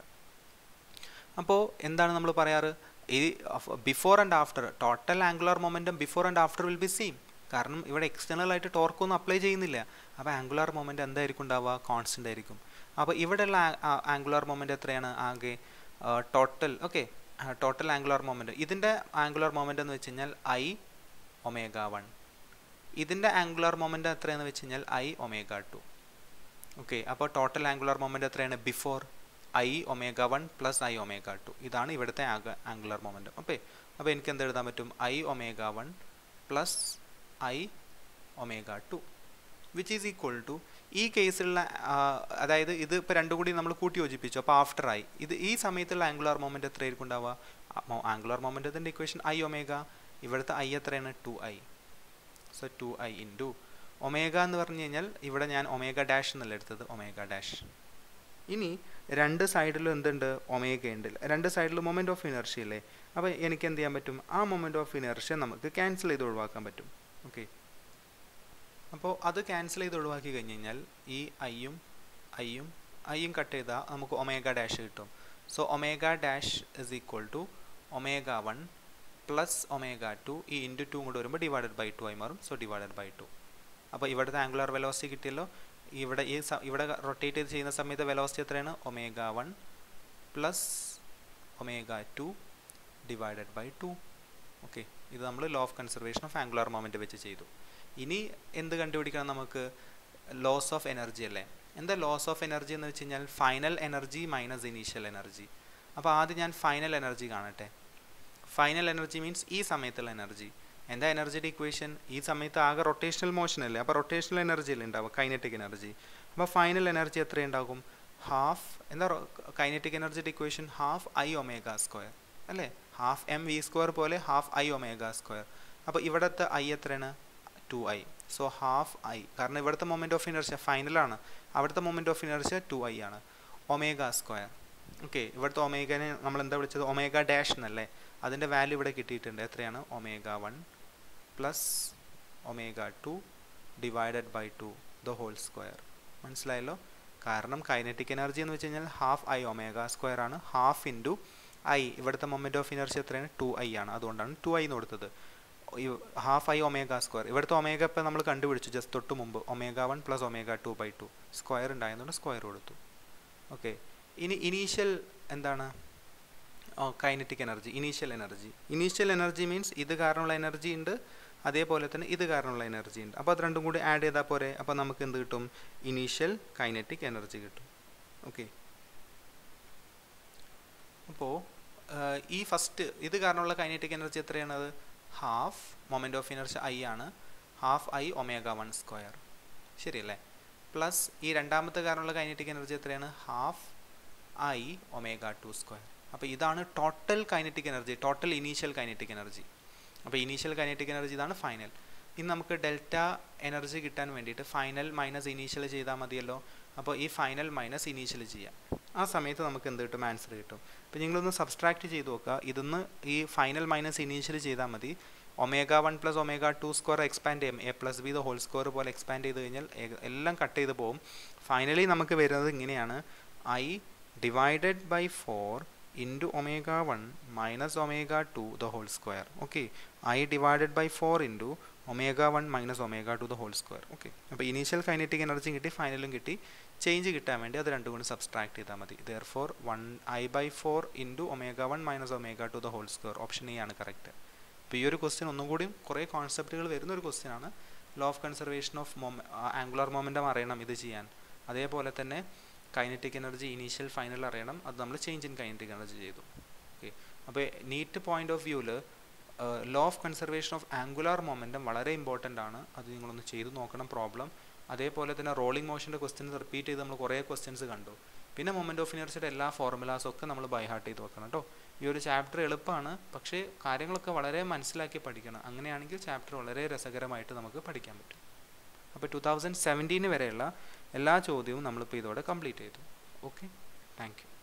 അപ്പോൾ എന്താണ് നമ്മൾ പറയാറ് ഈ before and after total angular momentum before and after will be same കാരണം ഇവിടെ എക്സ്റ്റേണൽ ആയിട്ട് ടോർക്കൊന്നും അപ്ലൈ ചെയ്യുന്നില്ല അപ്പോൾ ആംഗുലാർ മൊമെൻറ്റ് എന്തായിരിക്കും ഉണ്ടാവുക കോൺസ്റ്റൻ്റ് ആയിരിക്കും അപ്പോൾ ഇവിടെയുള്ള ആംഗുലാർ മൊമെൻ്റ് എത്രയാണ് ആകെ total okay total angular moment ഇതിൻ്റെ ആംഗുലാർ മൊമെൻ്റ് എന്ന് വെച്ച് കഴിഞ്ഞാൽ ഐ ഒമേഗ വൺ ഇതിൻ്റെ ആംഗുലാർ മൊമെൻ്റ് എത്രയാണെന്ന് വെച്ച് കഴിഞ്ഞാൽ ഐ ഒമേഗ ടു ഓക്കെ അപ്പോൾ ടോട്ടൽ ആംഗുലാർ മൊമെൻ്റ് എത്രയാണ് before I omega one plus I omega two ഇതാണ് ഇവിടുത്തെ ആംഗുലാർ മൊമെൻ്റ് ഓക്കെ അപ്പോൾ എനിക്ക് എന്ത് എഴുതാൻ പറ്റും I omega one plus I omega two which is equal to ഈ കേസിലുള്ള അതായത് ഇത് ഇപ്പോൾ രണ്ടും കൂടി നമ്മൾ കൂട്ടി യോജിപ്പിച്ചു അപ്പോൾ ആഫ്റ്റർ ഐ ഇത് ഈ സമയത്തുള്ള ആംഗുലാർ മൊമെൻ്റ് എത്രയായിരിക്കും ഉണ്ടാവുക ആംഗുലാർ മൊമെൻ്റത്തിൻ്റെ ഇക്വേഷൻ ഐ ഒമേഗ ഇവിടുത്തെ ഐ എത്രയാണ് two I so two I into omega എന്ന് പറഞ്ഞു കഴിഞ്ഞാൽ ഇവിടെ ഞാൻ ഒമേഗ ഡാഷ് എന്നല്ല എടുത്തത് ഒമേഗ ഡാഷ് ഇനി രണ്ട് സൈഡിലും എന്തുണ്ട് ഒമേഗ ഉണ്ട് രണ്ട് സൈഡിലും മൊമെൻ്റ് ഓഫ് ഇനർഷ്യ ഇല്ലേ അപ്പോൾ എനിക്ക് എന്ത് ചെയ്യാൻ പറ്റും ആ മൊമെൻ്റ് ഓഫ് ഇനർഷ്യ നമുക്ക് ക്യാൻസൽ ചെയ്ത് ഒഴിവാക്കാൻ പറ്റും ഓക്കെ അപ്പോൾ അത് ക്യാൻസൽ ചെയ്ത് ഒഴിവാക്കി കഴിഞ്ഞ് കഴിഞ്ഞാൽ ഈ ഐയും ഐയും ഐയും കട്ട് ചെയ്താൽ നമുക്ക് ഒമേഗ ഡാഷ് കിട്ടും so omega dash is equal to omega one plus omega two ഈ ഇൻറ്റു ടു കൂടെ വരുമ്പോൾ ഡിവൈഡഡ് ബൈ ടു ആയി മാറും സോ ഡിവൈഡഡ് ബൈ ടു അപ്പോൾ ഇവിടുത്തെ ആംഗുലാർ വെലോസിറ്റി കിട്ടിയല്ലോ ഇവിടെ ഈ ഇവിടെ റൊട്ടേറ്റ് ചെയ്ത് ചെയ്യുന്ന സമയത്ത് വെലോസിറ്റി എത്രയാണ് omega one plus omega two divided by two okay ഇത് നമ്മൾ law of conservation of angular moment വെച്ച് ചെയ്തു ഇനി എന്ത് കണ്ടുപിടിക്കണം നമുക്ക് ലോസ് ഓഫ് എനർജി അല്ലേ എന്താ ലോസ് ഓഫ് എനർജി എന്ന് വെച്ച് കഴിഞ്ഞാൽ final energy minus initial energy അപ്പോൾ ആദ്യം ഞാൻ ഫൈനൽ എനർജി കാണട്ടെ ഫൈനൽ എനർജി മീൻസ് ഈ സമയത്തുള്ള എനർജി എന്താ എനർജിയുടെ ഇക്വേഷൻ ഈ സമയത്ത് ആകെ റൊട്ടേഷണൽ മോഷൻ അല്ലേ അപ്പോൾ റൊട്ടേഷണൽ എനർജി അല്ലേ ഉണ്ടാവും കൈനറ്റിക് എനർജി അപ്പോൾ ഫൈനൽ എനർജി എത്രയുണ്ടാകും ഹാഫ് എന്താ കൈനറ്റിക് എനർജിയുടെ equation half I omega square അല്ലേ ഹാഫ് എം വി സ്ക്വയർ പോലെ ഹാഫ് ഐ ഒമേഗ സ്ക്വയർ അപ്പോൾ ഇവിടുത്തെ ഐ എത്രയാണ് two I so half I കാരണം ഇവിടുത്തെ മൊമെൻറ്റ് ഓഫ് ഇനർഷ്യ ഫൈനലാണ് അവിടുത്തെ moment of inertia two I ആണ് ഒമേഗ സ്ക്വയർ ഓക്കെ ഇവിടുത്തെ ഒമേഗനെ നമ്മൾ എന്താ വിളിച്ചത് ഒമേഗ ഡാഷ് എന്നല്ലേ അതിൻ്റെ വാല്യൂ ഇവിടെ കിട്ടിയിട്ടുണ്ട് എത്രയാണ് omega one plus omega two divided by two the whole square മനസ്സിലായല്ലോ കാരണം കൈനറ്റിക് എനർജി എന്ന് വെച്ച് കഴിഞ്ഞാൽ ഹാഫ് ഐ ഒമേഗ സ്ക്വയർ ആണ് ഹാഫ് ഇൻറ്റു ഐ ഇവിടുത്തെ മൊമെൻറ്റ് ഓഫ് ഇനർജി എത്രയാണ് ടു ഐ ആണ് അതുകൊണ്ടാണ് ടു ഐ എന്ന് കൊടുത്തത് ഹാഫ് ഐ ഒമേഗ സ്ക്വയർ ഇവിടുത്തെ ഒമേഗ ഇപ്പോൾ നമ്മൾ കണ്ടുപിടിച്ചു ജസ്റ്റ് തൊട്ട് മുമ്പ് omega one plus omega two by two square ഉണ്ടായതുകൊണ്ട് സ്ക്വയർ കൊടുത്തു ഓക്കെ ഇനി ഇനീഷ്യൽ എന്താണ് kinetic energy initial energy initial energy means ഇത് കാരണമുള്ള എനർജി ഉണ്ട് അതേപോലെ തന്നെ ഇത് കാരണമുള്ള എനർജി ഉണ്ട് അപ്പോൾ അത് രണ്ടും കൂടി ആഡ് ചെയ്താൽ പോരെ അപ്പോൾ നമുക്ക് എന്ത് കിട്ടും ഇനീഷ്യൽ കൈനറ്റിക് എനർജി കിട്ടും ഓക്കെ അപ്പോൾ ഈ ഫസ്റ്റ് ഇത് കാരണമുള്ള കൈനറ്റിക് എനർജി എത്രയാണത് half moment of inertia I ആണ് half I omega one square ശരിയല്ലേ പ്ലസ് ഈ രണ്ടാമത്തെ കാരണമുള്ള കൈനറ്റിക് എനർജി എത്രയാണ് half I omega two square അപ്പോൾ ഇതാണ് total kinetic energy total initial kinetic energy അപ്പോൾ ഇനീഷ്യൽ കൈനറ്റിക് എനർജി ഇതാണ് ഫൈനൽ ഇനി നമുക്ക് ഡെൽറ്റ എനർജി കിട്ടാൻ വേണ്ടിയിട്ട് ഫൈനൽ മൈനസ് ഇനീഷ്യൽ ചെയ്താൽ മതിയല്ലോ അപ്പോൾ ഈ ഫൈനൽ മൈനസ് ഇനീഷ്യൽ ചെയ്യാം ആ സമയത്ത് നമുക്ക് എന്ത് കിട്ടും ആൻസർ കിട്ടും അപ്പോൾ നിങ്ങളൊന്ന് സബ്സ്ട്രാക്ട് ചെയ്ത് നോക്കുക ഇതൊന്ന് ഈ ഫൈനൽ മൈനസ് ഇനീഷ്യൽ ചെയ്താൽ മതി omega one plus omega two square expand ചെയ്യും A plus B the whole square പോലെ എക്സ്പാൻഡ് ചെയ്ത് കഴിഞ്ഞാൽ എല്ലാം കട്ട് ചെയ്ത് പോകും ഫൈനലി നമുക്ക് വരുന്നത് ഇങ്ങനെയാണ് I divided by four into omega one minus omega two the whole square okay I divided by four into omega one minus omega two the whole square okay അപ്പോൾ ഇനീഷ്യൽ കൈനറ്റിക് എനർജിയും കിട്ടി ഫൈനലും കിട്ടി ചേഞ്ച് കിട്ടാൻ വേണ്ടി അത് രണ്ടും കൂടി സബ്സ്ട്രാക്ട് ചെയ്താൽ മതി there four one I by four into omega one minus omega two the whole square option A ആണ് കറക്റ്റ് അപ്പോൾ ഈ ഒരു ക്വസ്റ്റ്യൻ ഒന്നും കൂടി കുറേ കോൺസെപ്റ്റുകൾ വരുന്ന ഒരു ക്വസ്റ്റ്യൻ ആണ് ലോ ഓഫ് കൺസർവേഷൻ ഓഫ് മൊമ ആംഗുലർ മൊമെൻറ്റം അറിയണം ഇത് ചെയ്യാൻ അതേപോലെ തന്നെ കൈനറ്റിക് എനർജി ഇനീഷ്യൽ ഫൈനൽ അറിയണം അത് നമ്മൾ ചേഞ്ച് ഇൻ കൈനറ്റിക് എനർജി ചെയ്തു ഓക്കെ അപ്പോൾ നീറ്റ് പോയിന്റ് ഓഫ് വ്യൂവിൽ law of conservation of angular momentum വളരെ ഇമ്പോർട്ടൻ്റ് ആണ് അത് നിങ്ങളൊന്ന് ചെയ്തു നോക്കണം പ്രോബ്ലം അതേപോലെ തന്നെ റോളിംഗ് മോഷൻ്റെ ക്വസ്റ്റ്യൻസ് റിപ്പീറ്റ് ചെയ്ത് നമ്മൾ കുറേ ക്വസ്റ്റ്യൻസ് കണ്ടു പിന്നെ മൊമെൻറ്റ് ഓഫ് ഇനർജിയുടെ എല്ലാ ഫോർമുലാസും ഒക്കെ നമ്മൾ ബൈ ഹാർട്ട് ചെയ്ത് വെക്കണം കേട്ടോ ഈ ഒരു ചാപ്റ്റർ എളുപ്പമാണ് പക്ഷേ കാര്യങ്ങളൊക്കെ വളരെ മനസ്സിലാക്കി പഠിക്കണം അങ്ങനെയാണെങ്കിൽ ചാപ്റ്റർ വളരെ രസകരമായിട്ട് നമുക്ക് പഠിക്കാൻ പറ്റും അപ്പോൾ ടു തൗസൻഡ് സെവൻറ്റീന് വരെയുള്ള എല്ലാ ചോദ്യവും നമ്മളിപ്പോൾ ഇതോടെ കംപ്ലീറ്റ് ചെയ്തു ഓക്കെ താങ്ക് യു